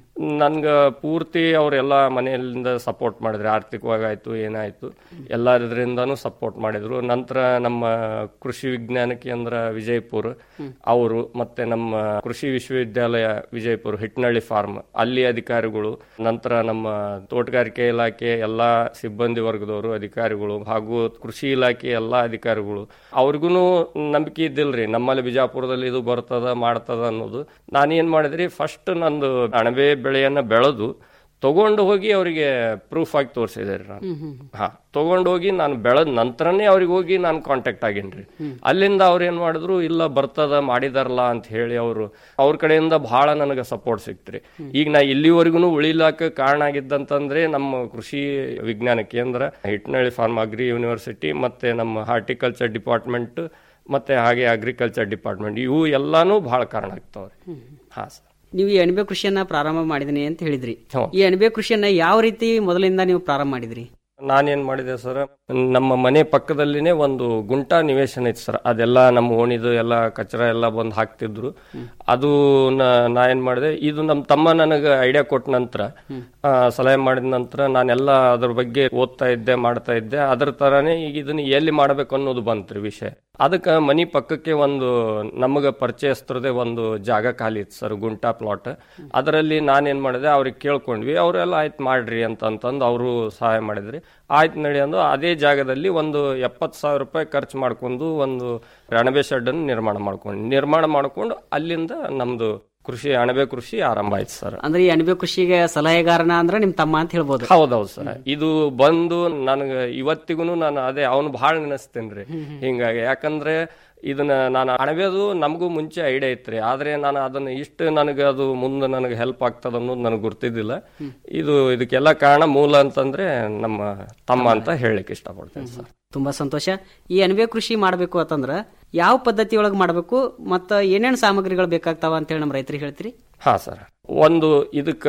[SPEAKER 19] ನನ್ಗ ಪೂರ್ತಿ ಅವರೆಲ್ಲ ಮನೆಯಿಂದ ಸಪೋರ್ಟ್ ಮಾಡಿದ್ರು ಆರ್ಥಿಕವಾಗಿ ಆಯ್ತು ಏನಾಯ್ತು ಎಲ್ಲರಿಂದನೂ ಸಪೋರ್ಟ್ ಮಾಡಿದ್ರು ನಂತರ ನಮ್ಮ ಕೃಷಿ ವಿಜ್ಞಾನ ಕೇಂದ್ರ ವಿಜಯಪುರ ಅವರು ಮತ್ತೆ ನಮ್ಮ ಕೃಷಿ ವಿಶ್ವವಿದ್ಯಾಲಯ ವಿಜಯಪುರ ಹಿಟ್ನಳ್ಳಿ ಫಾರ್ಮ್ ಅಲ್ಲಿ ಅಧಿಕಾರಿಗಳು ನಂತರ ನಮ್ಮ ತೋಟಗಾರಿಕೆ ಇಲಾಖೆ ಎಲ್ಲಾ ಸಿಬ್ಬಂದಿ ವರ್ಗದವರು ಅಧಿಕಾರಿಗಳು ಹಾಗೂ ಕೃಷಿ ಇಲಾಖೆ ಎಲ್ಲಾ ಅಧಿಕಾರಿಗಳು ಅವ್ರಿಗೂ ನಂಬಿಕೆ ಇದ್ದಿಲ್ರಿ ನಮ್ಮಲ್ಲಿ ಬಿಜಾಪುರದಲ್ಲಿ ಇದು ಬರ್ತದ ಮಾಡ್ತದ ಅನ್ನೋದು ನಾನೇನ್ ಮಾಡಿದ್ರಿ ಫಸ್ಟ್ ನಂದು ಅಣಬೆ ಬೆಳೆಯನ್ನ ಬೆಳೆದು ತಗೊಂಡು ಹೋಗಿ ಅವರಿಗೆ ಪ್ರೂಫ್ ಆಗಿ ತೋರಿಸಿದೆ ನಾನು ಹಾ ತಗೊಂಡು ಹೋಗಿ ನಾನು ಬೆಳೆದ ನಂತರನೇ ಅವ್ರಿಗೆ ಹೋಗಿ ನಾನು ಕಾಂಟ್ಯಾಕ್ಟ್ ಆಗೇನ್ರಿ ಅಲ್ಲಿಂದ ಅವ್ರು ಏನ್ ಮಾಡಿದ್ರು ಇಲ್ಲ ಬರ್ತದ ಮಾಡಿದಾರಲ್ಲ ಅಂತ ಹೇಳಿ ಅವರು ಅವ್ರ ಕಡೆಯಿಂದ ಬಹಳ ನನಗೆ ಸಪೋರ್ಟ್ ಸಿಕ್ತ್ರಿ ಈಗ ನಾ ಇಲ್ಲಿವರೆಗೂ ಉಳಿಲಾಕ ಕಾರಣ ಆಗಿದ್ದಂತಂದ್ರೆ ನಮ್ಮ ಕೃಷಿ ವಿಜ್ಞಾನ ಕೇಂದ್ರ ಹಿಟ್ನಳ್ಳಿ ಫಾರ್ಮ್ ಅಗ್ರಿ ಯೂನಿವರ್ಸಿಟಿ ಮತ್ತೆ ನಮ್ಮ ಹಾರ್ಟಿಕಲ್ಚರ್ ಡಿಪಾರ್ಟ್ಮೆಂಟ್ ಮತ್ತೆ ಹಾಗೆ ಅಗ್ರಿಕಲ್ಚರ್ ಡಿಪಾರ್ಟ್ಮೆಂಟ್ ಇವು ಎಲ್ಲಾನು ಬಹಳ ಕಾರಣ ಆಗ್ತಾವ್ರಿ ಹಾ ಸರ್
[SPEAKER 10] ನೀವು ಈ ಅಣಬೆ ಕೃಷಿಯನ್ನ ಪ್ರಾರಂಭ ಮಾಡಿದೀನಿ ಅಂತ ಹೇಳಿದ್ರಿ ಈ ಅಣಬೆ ಕೃಷಿಯನ್ನ ಯಾವ ರೀತಿ ಮೊದಲಿಂದ ನೀವು ಪ್ರಾರಂಭ ಮಾಡಿದ್ರಿ
[SPEAKER 19] ನಾನೇನ್ ಮಾಡಿದೆ ಸರ್ ನಮ್ಮ ಮನೆ ಪಕ್ಕದಲ್ಲಿನೇ ಒಂದು ಗುಂಟಾ ನಿವೇಶನ ಇತ್ತು ಸರ್ ಅದೆಲ್ಲ ನಮ್ಮ ಓಣಿದು ಎಲ್ಲ ಕಚರ ಎಲ್ಲ ಬಂದು ಹಾಕ್ತಿದ್ರು ಅದು ನ- ನಾ ಏನ್ ಮಾಡಿದೆ ಇದು ನಮ್ಮ ತಮ್ಮ ನನಗೆ ಐಡಿಯಾ ಕೊಟ್ಟ ನಂತರ ಆ, ಸಲಹೆ ಮಾಡಿದ ನಂತರ ನಾನೆಲ್ಲ ಅದ್ರ ಬಗ್ಗೆ ಓದ್ತಾ ಇದ್ದೆ ಮಾಡ್ತಾ ಇದ್ದೆ ಅದ್ರ ತರಾನೇ ಈಗ ಇದನ್ನ ಎಲ್ಲಿ ಮಾಡ್ಬೇಕು ಅನ್ನೋದು ಬಂತ್ರಿ ವಿಷಯ ಅದಕ್ಕೆ ಮನಿ ಪಕ್ಕಕ್ಕೆ ಒಂದು ನಮಗೆ ಪರಿಚಯಸ್ತರದೇ ಒಂದು ಜಾಗ ಖಾಲಿ ಇತ್ತು ಸರ್ ಗುಂಟಾ ಪ್ಲಾಟ್ ಅದರಲ್ಲಿ ನಾನೇನ್ ಮಾಡಿದೆ ಅವ್ರಿಗೆ ಕೇಳ್ಕೊಂಡ್ವಿ ಅವರೆಲ್ಲ ಆಯ್ತು ಮಾಡ್ರಿ ಅಂತ ಅಂತಂದು ಅವರು ಸಹಾಯ ಮಾಡಿದ್ರಿ ಆಯ್ತು ನಡಿ ಅಂದು ಅದೇ ಜಾಗದಲ್ಲಿ ಒಂದು ಎಪ್ಪತ್ತು ಸಾವಿರ ರೂಪಾಯಿ ಖರ್ಚು ಮಾಡ್ಕೊಂಡು ಒಂದು ಅಣಬೆ ಶೆಡ್ ಅನ್ನು ನಿರ್ಮಾಣ ಮಾಡ್ಕೊಂಡು ನಿರ್ಮಾಣ ಮಾಡ್ಕೊಂಡು ಅಲ್ಲಿಂದ ನಮ್ದು ಕೃಷಿ ಅಣಬೆ ಕೃಷಿ ಆರಂಭ ಆಯ್ತು ಸರ್
[SPEAKER 10] ಅಂದ್ರೆ ಈ ಅಣಬೆ ಕೃಷಿಗೆ ಸಲಹೆಗಾರನ ಅಂದ್ರೆ ನಿಮ್ ತಮ್ಮ ಅಂತ ಹೇಳ್ಬೋದು
[SPEAKER 19] ಹೌದೌದು ಸರ್ ಇದು ಬಂದು ನನಗೆ ಇವತ್ತಿಗೂ ನಾನು ಅದೇ ಅವನು ಬಹಳ ನೆನೆಸ್ತೇನ್ರಿ ಹಿಂಗಾಗಿ ಯಾಕಂದ್ರೆ ಇದನ್ನ ನಾನು ಅಣಬೆದು ನಮಗೂ ಮುಂಚೆ ಐಡಿಯಾ ಇತ್ರಿ ಆದ್ರೆ ನಾನು ಅದನ್ನ ಇಷ್ಟು ನನಗೆ ಅದು ಮುಂದೆ ನನಗೆ ಹೆಲ್ಪ್ ಆಗ್ತದ ಅನ್ನೋದು ನನಗೆ ಗೊತ್ತಿದ್ದಿಲ್ಲ ಇದು ಇದಕ್ಕೆಲ್ಲ ಕಾರಣ ಮೂಲ ಅಂತಂದ್ರೆ ನಮ್ಮ ತಮ್ಮ ಅಂತ ಹೇಳಲಿಕ್ಕೆ ಇಷ್ಟಪಡ್ತೇನೆ ಸರ್
[SPEAKER 10] ತುಂಬಾ ಸಂತೋಷ ಈ ಅಣಬೆ ಕೃಷಿ ಮಾಡಬೇಕು ಅಂತಂದ್ರ ಯಾವ ಪದ್ಧತಿ ಒಳಗೆ ಮಾಡಬೇಕು ಮತ್ತ ಏನೇನ್ ಸಾಮಗ್ರಿಗಳು ಬೇಕಾಗ್ತಾವ ಅಂತ ಹೇಳಿ ನಮ್ಮ ರೈತರಿಗೆ ಹೇಳ್ತೀರಿ
[SPEAKER 19] ಹಾ ಸರ್ ಒಂದು ಇದಕ್ಕ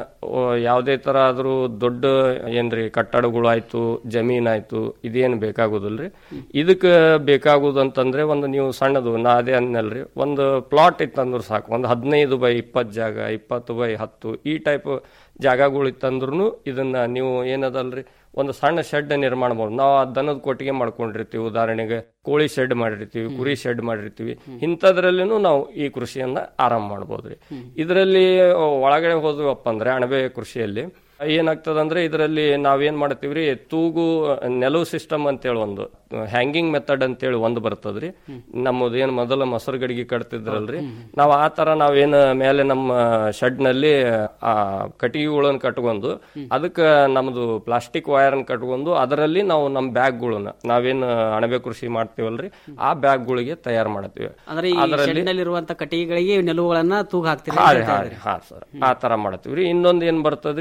[SPEAKER 19] ಯಾವುದೇ ತರ ಆದ್ರೂ ದೊಡ್ಡ ಏನ್ರಿ ಕಟ್ಟಡಗಳು ಆಯ್ತು ಜಮೀನ್ ಆಯ್ತು ಇದೇನು ಬೇಕಾಗುದಿಲ್ರಿ ಇದಕ್ಕ ಬೇಕಾಗುದು ಅಂತಂದ್ರೆ ಒಂದು ನೀವು ಸಣ್ಣದು ನಾ ಅದೇ ಅನ್ನಲ್ರಿ ಒಂದು ಪ್ಲಾಟ್ ಇತ್ತಂದ್ರೆ ಸಾಕು ಒಂದು ಹದಿನೈದು ಬೈ ಇಪ್ಪತ್ತು ಜಾಗ ಇಪ್ಪತ್ತು ಬೈ ಹತ್ತು ಈ ಟೈಪ್ ಜಾಗಗಳು ಇತ್ತಂದ್ರೂ ಇದನ್ನ ನೀವು ಏನದಲ್ರಿ ಒಂದು ಸಣ್ಣ ಶೆಡ್ ನಿರ್ಮಾಣ ಮಾಡ್ಬೋದು ನಾವು ಆ ದನದ ಕೊಟ್ಟಿಗೆ ಮಾಡ್ಕೊಂಡಿರ್ತೀವಿ ಉದಾಹರಣೆಗೆ ಕೋಳಿ ಶೆಡ್ ಮಾಡಿರ್ತೀವಿ ಕುರಿ ಶೆಡ್ ಮಾಡಿರ್ತೀವಿ ಇಂಥದ್ರಲ್ಲಿನೂ ನಾವು ಈ ಕೃಷಿಯನ್ನ ಆರಂಭ ಮಾಡ್ಬೋದ್ರಿ ಇದರಲ್ಲಿ ಒಳಗಡೆ ಹೋದ್ವಪ್ಪ ಅಂದ್ರೆ ಅಣಬೆ ಕೃಷಿಯಲ್ಲಿ ಏನಾಗ್ತದಂದ್ರೆ ಇದರಲ್ಲಿ ನಾವೇನ್ ಮಾಡ್ತೀವ್ರಿ ತೂಗು ನೆಲವು ಸಿಸ್ಟಮ್ ಅಂತೇಳಿ ಒಂದು ಹ್ಯಾಂಗಿಂಗ್ ಮೆಥಡ್ ಅಂತೇಳಿ ಒಂದು ಬರ್ತದ್ರಿ ನಮ್ಮದು ಏನ್ ಮೊದಲ ಮೊಸರು ಗಡಿಗೆ ಕಟ್ತಿದ್ರಲ್ರಿ ನಾವು ಆ ತರ ನಾವೇನ್ ಮೇಲೆ ನಮ್ಮ ಶೆಡ್ ನಲ್ಲಿ ಆ ಕಟ್ಟಿಗೆಗಳನ್ನ ಕಟ್ಕೊಂಡು ಅದಕ್ಕೆ ನಮ್ದು ಪ್ಲಾಸ್ಟಿಕ್ ವೈರ್ ಕಟ್ಕೊಂಡು ಅದರಲ್ಲಿ ನಾವು ನಮ್ಮ ಬ್ಯಾಗ್ಗಳನ್ನ ನಾವೇನ್ ಅಣಬೆ ಕೃಷಿ ಮಾಡ್ತೀವಲ್ರಿ ಆ ಬ್ಯಾಗ್ಗಳಿಗೆ ತಯಾರು ಮಾಡ್ತೀವಿ
[SPEAKER 10] ಅಂದ್ರೆ ಈ ಶೆಡ್ನಲ್ಲಿರುವಂತ ಕಟ್ಟಿಗೆಗಳಿಗೆ ನೆಲುವುಗಳನ್ನ ತೂಗ ಹಾಕ್ತೀರಿ
[SPEAKER 19] ಹಾ
[SPEAKER 10] ಅಂತ
[SPEAKER 19] ರೀ, ಹಾ
[SPEAKER 10] ಹೇಳ್ತಾ
[SPEAKER 19] ರೀ, ಹಾ ಸರ್ ಆ ತರ ಮಾಡ್ತೀವ್ರಿ ಇನ್ನೊಂದ್ ಏನ್ ಬರ್ತದ್ರಿ ಇದರಲ್ಲೇ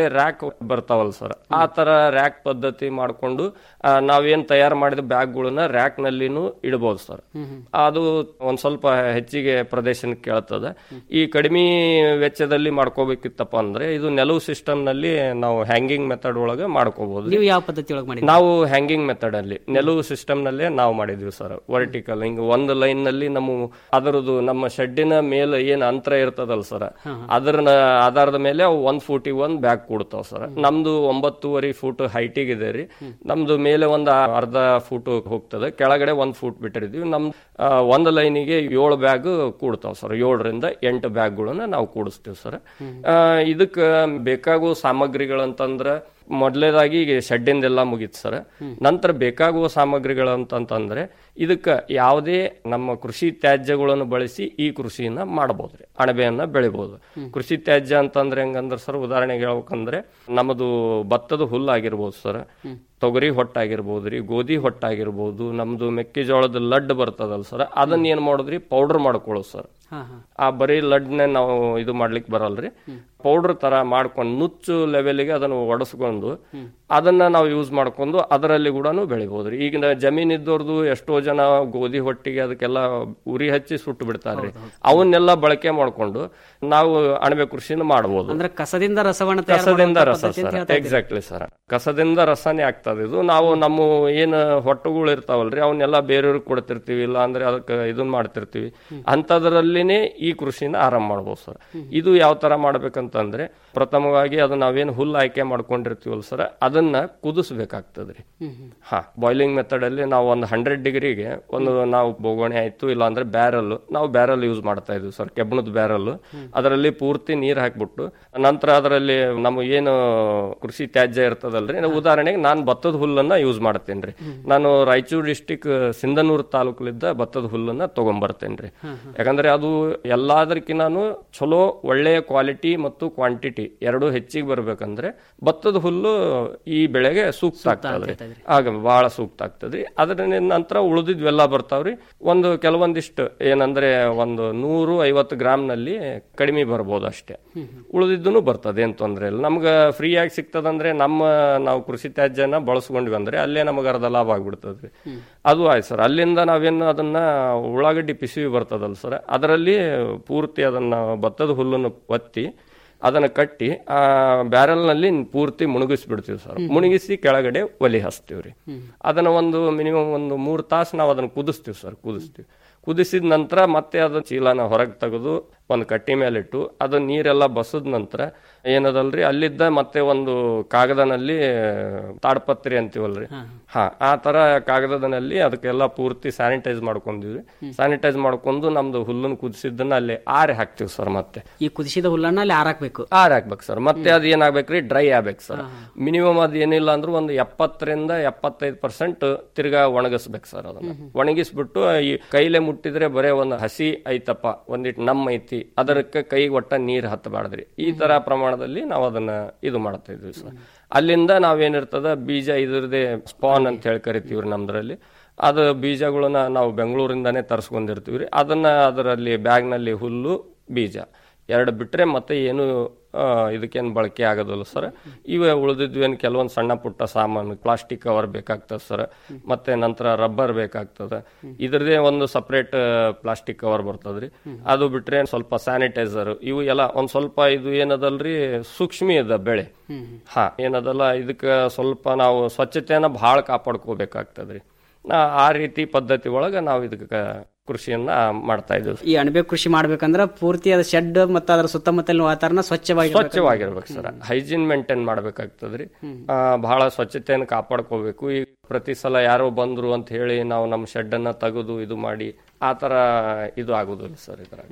[SPEAKER 19] ರ್ಯಾಕ್ ಬರ್ತಾವಲ್ಲ ಸರ್ ಆ ತರ ರ್ಯಾಕ್ ಪದ್ಧತಿ ಮಾಡ್ಕೊಂಡು ಆ, ನಾವೇನ್ ತಯಾರು ಮಾಡಿದ ಬ್ಯಾಗ್ಗಳನ್ನ ರ್ಯಾಕ್ ನಲ್ಲಿನೂ ಇಡಬಹುದು ಸರ್ ಅದು ಒಂದ್ ಸ್ವಲ್ಪ ಹೆಚ್ಚಿಗೆ ಪ್ರದೇಶನ ಕೇಳ್ತದೆ ಈ ಕಡಿಮೆ ವೆಚ್ಚದಲ್ಲಿ ಮಾಡ್ಕೋಬೇಕಿತ್ತಪ್ಪ ಅಂದ್ರೆ ಇದು ನೆಲವು ಸಿಸ್ಟಮ್ ನಲ್ಲಿ ನಾವು ಹ್ಯಾಂಗಿಂಗ್ ಮೆಥಡ್ ಒಳಗೆ ಮಾಡ್ಕೋಬಹುದು
[SPEAKER 10] ನೀವು ಯಾವ ಪದ್ಧತಿ ಒಳಗೆ ಮಾಡಿ
[SPEAKER 19] ನಾವು ಹ್ಯಾಂಗಿಂಗ್ ಮೆಥಡ್ ಅಲ್ಲಿ ನೆಲವು ಸಿಸ್ಟಮ್ ನಲ್ಲೇ ನಾವು ಮಾಡಿದ್ವಿ ಸರ್ ವರ್ಟಿಕಲ್ ಹಿಂಗ್ ಒಂದು ಲೈನ್ ನಲ್ಲಿ ನಮ್ಮ ಅದರದ್ದು ನಮ್ಮ ಶೆಡ್ಡಿನ ಮೇಲೆ ಏನ್ ಅಂತರ ಇರ್ತದಲ್ಲ ಸರ್ ಅದರ ಆಧಾರದ ಮೇಲೆ ಅವು ಒಂದ್ ಫೂಟಿಗೆ ಒಂದ್ ಬ್ಯಾಗ್ ಕೊಡ್ತಾವ ಸರ್ ನಮ್ದು ಒಂಬತ್ತುವರೆ ಫೂಟ್ ಹೈಟಿಗೆ ಇದೆ ರೀ ನಮ್ದು ಮೇಲೆ ಒಂದ್ ಅರ್ಧ ಫೂಟ್ ಹೋಗ್ತದೆ ಕೆಳಗಡೆ ಒಂದ್ ಫೂಟ್ ಬಿಟ್ಟಿರ್ತೀವಿ ನಮ್ ಆ, ಒಂದ್ ಲೈನಿಗೆ ಏಳು ಬ್ಯಾಗ್ ಕೂಡ್ತಾವ ಸರ್ ಏಳರಿಂದ ಎಂಟು ಬ್ಯಾಗ್ಗಳನ್ನ ನಾವು ಕೂಡಿಸ್ತೀವಿ ಸರ್ ಇದಕ್ಕೆ ಬೇಕಾಗುವ ಸಾಮಗ್ರಿಗಳಂತಂದ್ರ ಮೊದಲೇದಾಗಿ ಈಗ ಶೆಡ್ಡಿಂದೆಲ್ಲ ಮುಗೀತು ಸರ್ ನಂತರ ಬೇಕಾಗುವ ಸಾಮಗ್ರಿಗಳಂತಂತಂದ್ರೆ ಇದಕ್ಕೆ ಯಾವುದೇ ನಮ್ಮ ಕೃಷಿ ತ್ಯಾಜ್ಯಗಳನ್ನು ಬಳಸಿ ಈ ಕೃಷಿಯನ್ನ ಮಾಡಬಹುದ್ರಿ ಅಣಬೆಯನ್ನ ಬೆಳಿಬಹುದು ಕೃಷಿ ತ್ಯಾಜ್ಯ ಅಂತಂದ್ರೆ ಹೆಂಗಂದ್ರೆ ಸರ್ ಉದಾಹರಣೆಗೆ ಹೇಳ್ಬೇಕಂದ್ರೆ ನಮ್ಮದು ಭತ್ತದ ಹುಲ್ಲಾಗಿರ್ಬೋದು ಸರ್ ತೊಗರಿ ಹೊಟ್ಟಾಗಿರ್ಬೋದು ರೀ ಗೋಧಿ ಹೊಟ್ಟಾಗಿರ್ಬೋದು ನಮ್ದು ಮೆಕ್ಕೆಜೋಳದ ಲಡ್ ಬರ್ತದಲ್ಲ ಸರ್ ಅದನ್ನ ಏನ್ ಮಾಡೋದ್ರಿ ಪೌಡರ್ ಮಾಡ್ಕೊಳ್ಳೋದು ಸರ್ ಆ ಬರೀ ಲಡ್ನೆ ನಾವು ಇದು ಮಾಡ್ಲಿಕ್ಕೆ ಬರಲ್ರಿ ಪೌಡರ್ ತರ ಮಾಡ್ಕೊಂಡು ನುಚ್ಚು ಲೆವೆಲ್ಗೆ ಅದನ್ನು ಒಡಸ್ಕೊಂಡು ಅದನ್ನ ನಾವು ಯೂಸ್ ಮಾಡ್ಕೊಂಡು ಅದರಲ್ಲಿ ಕೂಡ ಬೆಳಿಬಹುದ್ರಿ ಈಗ ಜಮೀನ್ ಇದ್ದವ್ರದ್ದು ಎಷ್ಟೋ ಜನ ಗೋಧಿ ಹೊಟ್ಟಿಗೆ ಅದಕ್ಕೆಲ್ಲ ಉರಿ ಹಚ್ಚಿ ಸುಟ್ಟು ಬಿಡ್ತಾರ್ರಿ ಅವನ್ನೆಲ್ಲ ಬಳಕೆ ಮಾಡ್ಕೊಂಡು ನಾವು ಅಣಬೆ ಕೃಷಿನ ಮಾಡಬಹುದು
[SPEAKER 10] ಅಂದ್ರೆ ಕಸದಿಂದ ರಸವನ್ನ ತಯಾರು
[SPEAKER 19] ಕಸದಿಂದ
[SPEAKER 10] ಮಾಡುವಂತ
[SPEAKER 19] ರಸ
[SPEAKER 10] ಪದ್ಧತಿ ಅಂತ
[SPEAKER 19] ಸರ್
[SPEAKER 10] ಹೇಳ್ತಾ ಇದ್ದೀರಿ.
[SPEAKER 19] ಎಕ್ಸಾಕ್ಟ್ಲಿ ಸರ್ ಕಸದಿಂದ ರಸನೇ ಆಗ್ತದೆ ಇದು ನಾವು ನಮ್ಮ ಏನು ಹೊಟ್ಟುಗಳು ಇರ್ತಾವಲ್ರಿ ಅವನ್ನೆಲ್ಲ ಬೇರೆಯವ್ರಿಗೆ ಕೊಡ್ತಿರ್ತೀವಿ ಇಲ್ಲ ಅಂದ್ರೆ ಅದಕ್ಕೆ ಇದನ್ನ ಮಾಡ್ತಿರ್ತೀವಿ ಅಂಥದ್ರಲ್ಲಿನೇ ಈ ಕೃಷಿನ ಆರಂಭ ಮಾಡ್ಬೋದು ಸರ್ ಇದು ಯಾವ ತರ ಮಾಡ್ಬೇಕಂತಂದ್ರೆ ಪ್ರಥಮವಾಗಿ ಅದು ನಾವೇನು ಹುಲ್ಲು ಆಯ್ಕೆ ಮಾಡ್ಕೊಂಡಿರ್ತೀವಲ್ಲ ಸರ್ ಅದನ್ನ ಕುದಿಸ್ಬೇಕಾಗ್ತದ್ರಿ ಹಾ ಬಾಯ್ಲಿಂಗ್ ಮೆಥಡ್ ಅಲ್ಲಿ ನಾವು ಒಂದು ಹಂಡ್ರೆಡ್ ಡಿಗ್ರಿಗೆ ಒಂದು ನಾವು ಬೋಗಣೆ ಆಯ್ತು ಇಲ್ಲ ಅಂದ್ರೆ ಬ್ಯಾರಲ್ ನಾವು ಬ್ಯಾರಲ್ ಯೂಸ್ ಮಾಡ್ತಾ ಇದ್ವಿ ಸರ್ ಕೆಬ್ಬಣದ ಬ್ಯಾರಲ್ ಅದರಲ್ಲಿ ಪೂರ್ತಿ ನೀರ್ ಹಾಕ್ಬಿಟ್ಟು ನಂತರ ಅದರಲ್ಲಿ ನಮ್ಮ ಏನು ಕೃಷಿ ತ್ಯಾಜ್ಯ ಇರ್ತದಲ್ರಿ ನಾವು ಉದಾಹರಣೆಗೆ ನಾನು ಭತ್ತದ ಹುಲ್ಲನ್ನ ಯೂಸ್ ಮಾಡ್ತೇನೆ ರೀ ನಾನು ರಾಯಚೂರು ಡಿಸ್ಟಿಕ್ ಸಿಂಧನೂರು ತಾಲೂಕಲಿದ್ದ ಭತ್ತದ ಹುಲ್ಲನ್ನ ತಗೊಂಡ್ಬರ್ತೇನೆ ರೀ ಯಾಕಂದ್ರೆ ಅದು ಎಲ್ಲದಕ್ಕಿಂತಾನು ಚಲೋ ಒಳ್ಳೆಯ ಕ್ವಾಲಿಟಿ ಮತ್ತು ಕ್ವಾಂಟಿಟಿ ಎರಡು ಹೆಚ್ಚಿಗೆ ಬರ್ಬೇಕಂದ್ರೆ ಭತ್ತದ ಹುಲ್ಲು ಈ ಬೆಳೆಗೆ ಸೂಕ್ತ ಆಗ್ತದ್ರಿ ಆಗ ಬಹಳ ಸೂಕ್ತ ಆಗ್ತದ್ರಿ ಅದರ ನಂತರ ಉಳಿದಿದ್ವೆಲ್ಲ ಬರ್ತಾವ್ರಿ ಒಂದು ಕೆಲವೊಂದಿಷ್ಟು ಏನಂದ್ರೆ ಒಂದು ನೂರು ಐವತ್ತು ಗ್ರಾಮ್ ನಲ್ಲಿ ಕಡಿಮೆ ಬರ್ಬೋದು ಅಷ್ಟೇ ಉಳಿದಿದ್ದನು ಬರ್ತದೆ ಏನ್ ತೊಂದ್ರೆ ಇಲ್ಲ ನಮ್ಗೆ ಫ್ರೀ ಆಗಿ ಸಿಗ್ತದಂದ್ರೆ ನಮ್ಮ ನಾವು ಕೃಷಿ ತ್ಯಾಜ್ಯನ ಬಳಸ್ಕೊಂಡ್ವಿ ಅಂದ್ರೆ ಅಲ್ಲೇ ನಮಗೆ ಅರ್ಧ ಲಾಭ ಆಗ್ಬಿಡ್ತದ್ರಿ ಅದು ಆಯ್ತು ಸರ್ ಅಲ್ಲಿಂದ ನಾವೇನು ಅದನ್ನ ಉಳ್ಳಾಗಡ್ಡಿ ಪಿಸಿವಿ ಬರ್ತದಲ್ಲ ಸರ್ ಅದರಲ್ಲಿ ಪೂರ್ತಿ ಅದನ್ನ ಭತ್ತದ ಹುಲ್ಲನ್ನು ಒತ್ತಿ ಅದನ್ನ ಕಟ್ಟಿ ಆ ಬ್ಯಾರಲ್ ನಲ್ಲಿ ಪೂರ್ತಿ ಮುಳುಗಿಸ್ಬಿಡ್ತೀವಿ ಸರ್ ಮುಳುಗಿಸಿ ಕೆಳಗಡೆ ಒಲಿ ಹಚ್ತೀವಿ ರೀ ಅದನ್ನ ಒಂದು ಮಿನಿಮಮ್ ಒಂದು ಮೂರು ತಾಸು ನಾವು ಅದನ್ನ ಕುದಿಸ್ತೀವಿ ಸರ್ ಕುದಿಸ್ತೀವಿ ಕುದಿಸಿದ ನಂತರ ಮತ್ತೆ ಅದನ್ನ ಚೀಲನ ಹೊರಗೆ ತೆಗೆದು ಒಂದು ಕಟ್ಟಿ ಮೇಲಿಟ್ಟು ಅದು ನೀರೆಲ್ಲ ಬಸದ ನಂತರ ಏನದಲ್ರಿ ಅಲ್ಲಿದ್ದ ಮತ್ತೆ ಒಂದು ಕಾಗದನಲ್ಲಿ ತಾಡ್ಪತ್ರಿ ಅಂತೀವಲ್ರಿ ಹಾ ಆ ತರ ಕಾಗದದಲ್ಲಿ ಅದಕ್ಕೆಲ್ಲ ಪೂರ್ತಿ ಸ್ಯಾನಿಟೈಸ್ ಮಾಡ್ಕೊಂಡಿದ್ವಿ ಸ್ಯಾನಿಟೈಸ್ ಮಾಡ್ಕೊಂಡು ನಮ್ದು ಹುಲ್ಲನ್ನು ಕುದಿಸಿದ್ದನ್ನ ಅಲ್ಲಿ ಆರೆ ಹಾಕ್ತಿವಿ ಸರ್ ಮತ್ತೆ
[SPEAKER 10] ಈ ಕುದಿಸಿದ ಹುಲ್ಲನ್ನ ಅಲ್ಲಿ ಆರಾಕ್ಬೇಕು
[SPEAKER 19] ಆರ್ ಹಾಕ್ಬೇಕು ಸರ್ ಮತ್ತೆ ಅದು ಏನಾಗ್ಬೇಕ್ರಿ ಡ್ರೈ ಆಗ್ಬೇಕು ಸರ್ ಮಿನಿಮಮ್ ಅದು ಏನಿಲ್ಲ ಅಂದ್ರೂ ಒಂದು ಎಪ್ಪತ್ತರಿಂದ ಎಪ್ಪತ್ತೈದು ಪರ್ಸೆಂಟ್ ತಿರ್ಗಾ ಒಣಗಿಸ್ಬೇಕು ಸರ್ ಅದನ್ನ ಒಣಗಿಸ್ಬಿಟ್ಟು ಈ ಕೈಲೇ ಮುಟ್ಟಿದ್ರೆ ಬರೇ ಒಂದು ಹಸಿ ಐತಪ್ಪ ಒಂದಿಟ್ಟು ನಮ್ಮ ಐತಿ ಅದಕ್ಕೆ ಕೈಗೆ ಒಟ್ಟ ನೀರ್ ಹತ್ತಬಾರ್ದ್ರಿ ಈ ತರ ಪ್ರಮಾಣದಲ್ಲಿ ನಾವು ಅದನ್ನ ಇದು ಮಾಡ್ತಾ ಇದ್ವಿ ಸರ್ ಅಲ್ಲಿಂದ ನಾವೇನಿರ್ತದ ಬೀಜ ಇದ್ರದೇ ಸ್ಪಾನ್ ಅಂತ ಹೇಳಿ ಕರಿತೀವ್ರಿ ನಮ್ದ್ರಲ್ಲಿ ಅದು ಬೀಜಗಳನ್ನ ನಾವು ಬೆಂಗಳೂರಿಂದಾನೇ ತರಿಸ್ಕೊಂಡಿರ್ತೀವಿ ರೀ ಅದನ್ನ ಅದರಲ್ಲಿ ಬ್ಯಾಗ್ನಲ್ಲಿ ಹುಲ್ಲು ಬೀಜ ಎರಡು ಬಿಟ್ರೆ ಮತ್ತೆ ಏನು ಆ, ಇದಕ್ಕೇನು ಬಳಕೆ ಆಗೋದಿಲ್ಲ ಸರ್ ಇವೆ ಉಳಿದಿದ್ವೇನು ಕೆಲವೊಂದು ಸಣ್ಣ ಪುಟ್ಟ ಸಾಮಾನು ಪ್ಲಾಸ್ಟಿಕ್ ಕವರ್ ಬೇಕಾಗ್ತದೆ ಸರ್ ಮತ್ತೆ ನಂತರ ರಬ್ಬರ್ ಬೇಕಾಗ್ತದೆ ಇದ್ರದೇ ಒಂದು ಸಪ್ರೇಟ್ ಪ್ಲಾಸ್ಟಿಕ್ ಕವರ್ ಬರ್ತದ್ರಿ ಅದು ಬಿಟ್ರೆ ಸ್ವಲ್ಪ ಸ್ಯಾನಿಟೈಸರ್ ಇವು ಎಲ್ಲ ಒಂದ್ ಸ್ವಲ್ಪ ಇದು ಏನದಲ್ರಿ ಸೂಕ್ಷ್ಮಿ ಅದ ಬೆಳೆ ಹಾ ಏನದಲ್ಲ ಇದಕ್ಕೆ ಸ್ವಲ್ಪ ನಾವು ಸ್ವಚ್ಛತೆಯನ್ನ ಬಹಳ ಕಾಪಾಡ್ಕೋಬೇಕಾಗ್ತದ್ರಿ ನಾ- ಆ ರೀತಿ ಪದ್ಧತಿ ಒಳಗೆ ನಾವು ಇದಕ್ಕೆ ಕೃಷಿಯನ್ನ ಮಾಡ್ತಾ ಇದ್ದೀವಿ
[SPEAKER 10] ಈ ಅಣಬೆ ಕೃಷಿ ಮಾಡ್ಬೇಕಂದ್ರ ಪೂರ್ತಿ ಅದ ಶೆಡ್ ಮತ್ತು ಅದರ ಸುತ್ತಮುತ್ತಲಿನ ವಾತಾವರಣ ಸ್ವಚ್ಛವಾಗಿ
[SPEAKER 19] ಸ್ವಚ್ಛವಾಗಿರ್ಬೇಕು ಸರ್ ಹೈಜೀನ್ ಮೇಂಟೈನ್ ಮಾಡ್ಬೇಕಾಗ್ತದ್ರಿ ಆ, ಬಹಳ ಸ್ವಚ್ಛತೆಯನ್ನು ಕಾಪಾಡ್ಕೋಬೇಕು ಈ ಪ್ರತಿ ಸಲ ಯಾರೋ ಬಂದ್ರು ಅಂತ ಹೇಳಿ ನಾವು ನಮ್ಮ ಶೆಡ್ ಅನ್ನ ತೆಗೆದು ಇದು ಮಾಡಿ ಆ ತರ ಇದು ಆಗುದಿಲ್ಲ ಸರ್ ಇದ್ರಾಗ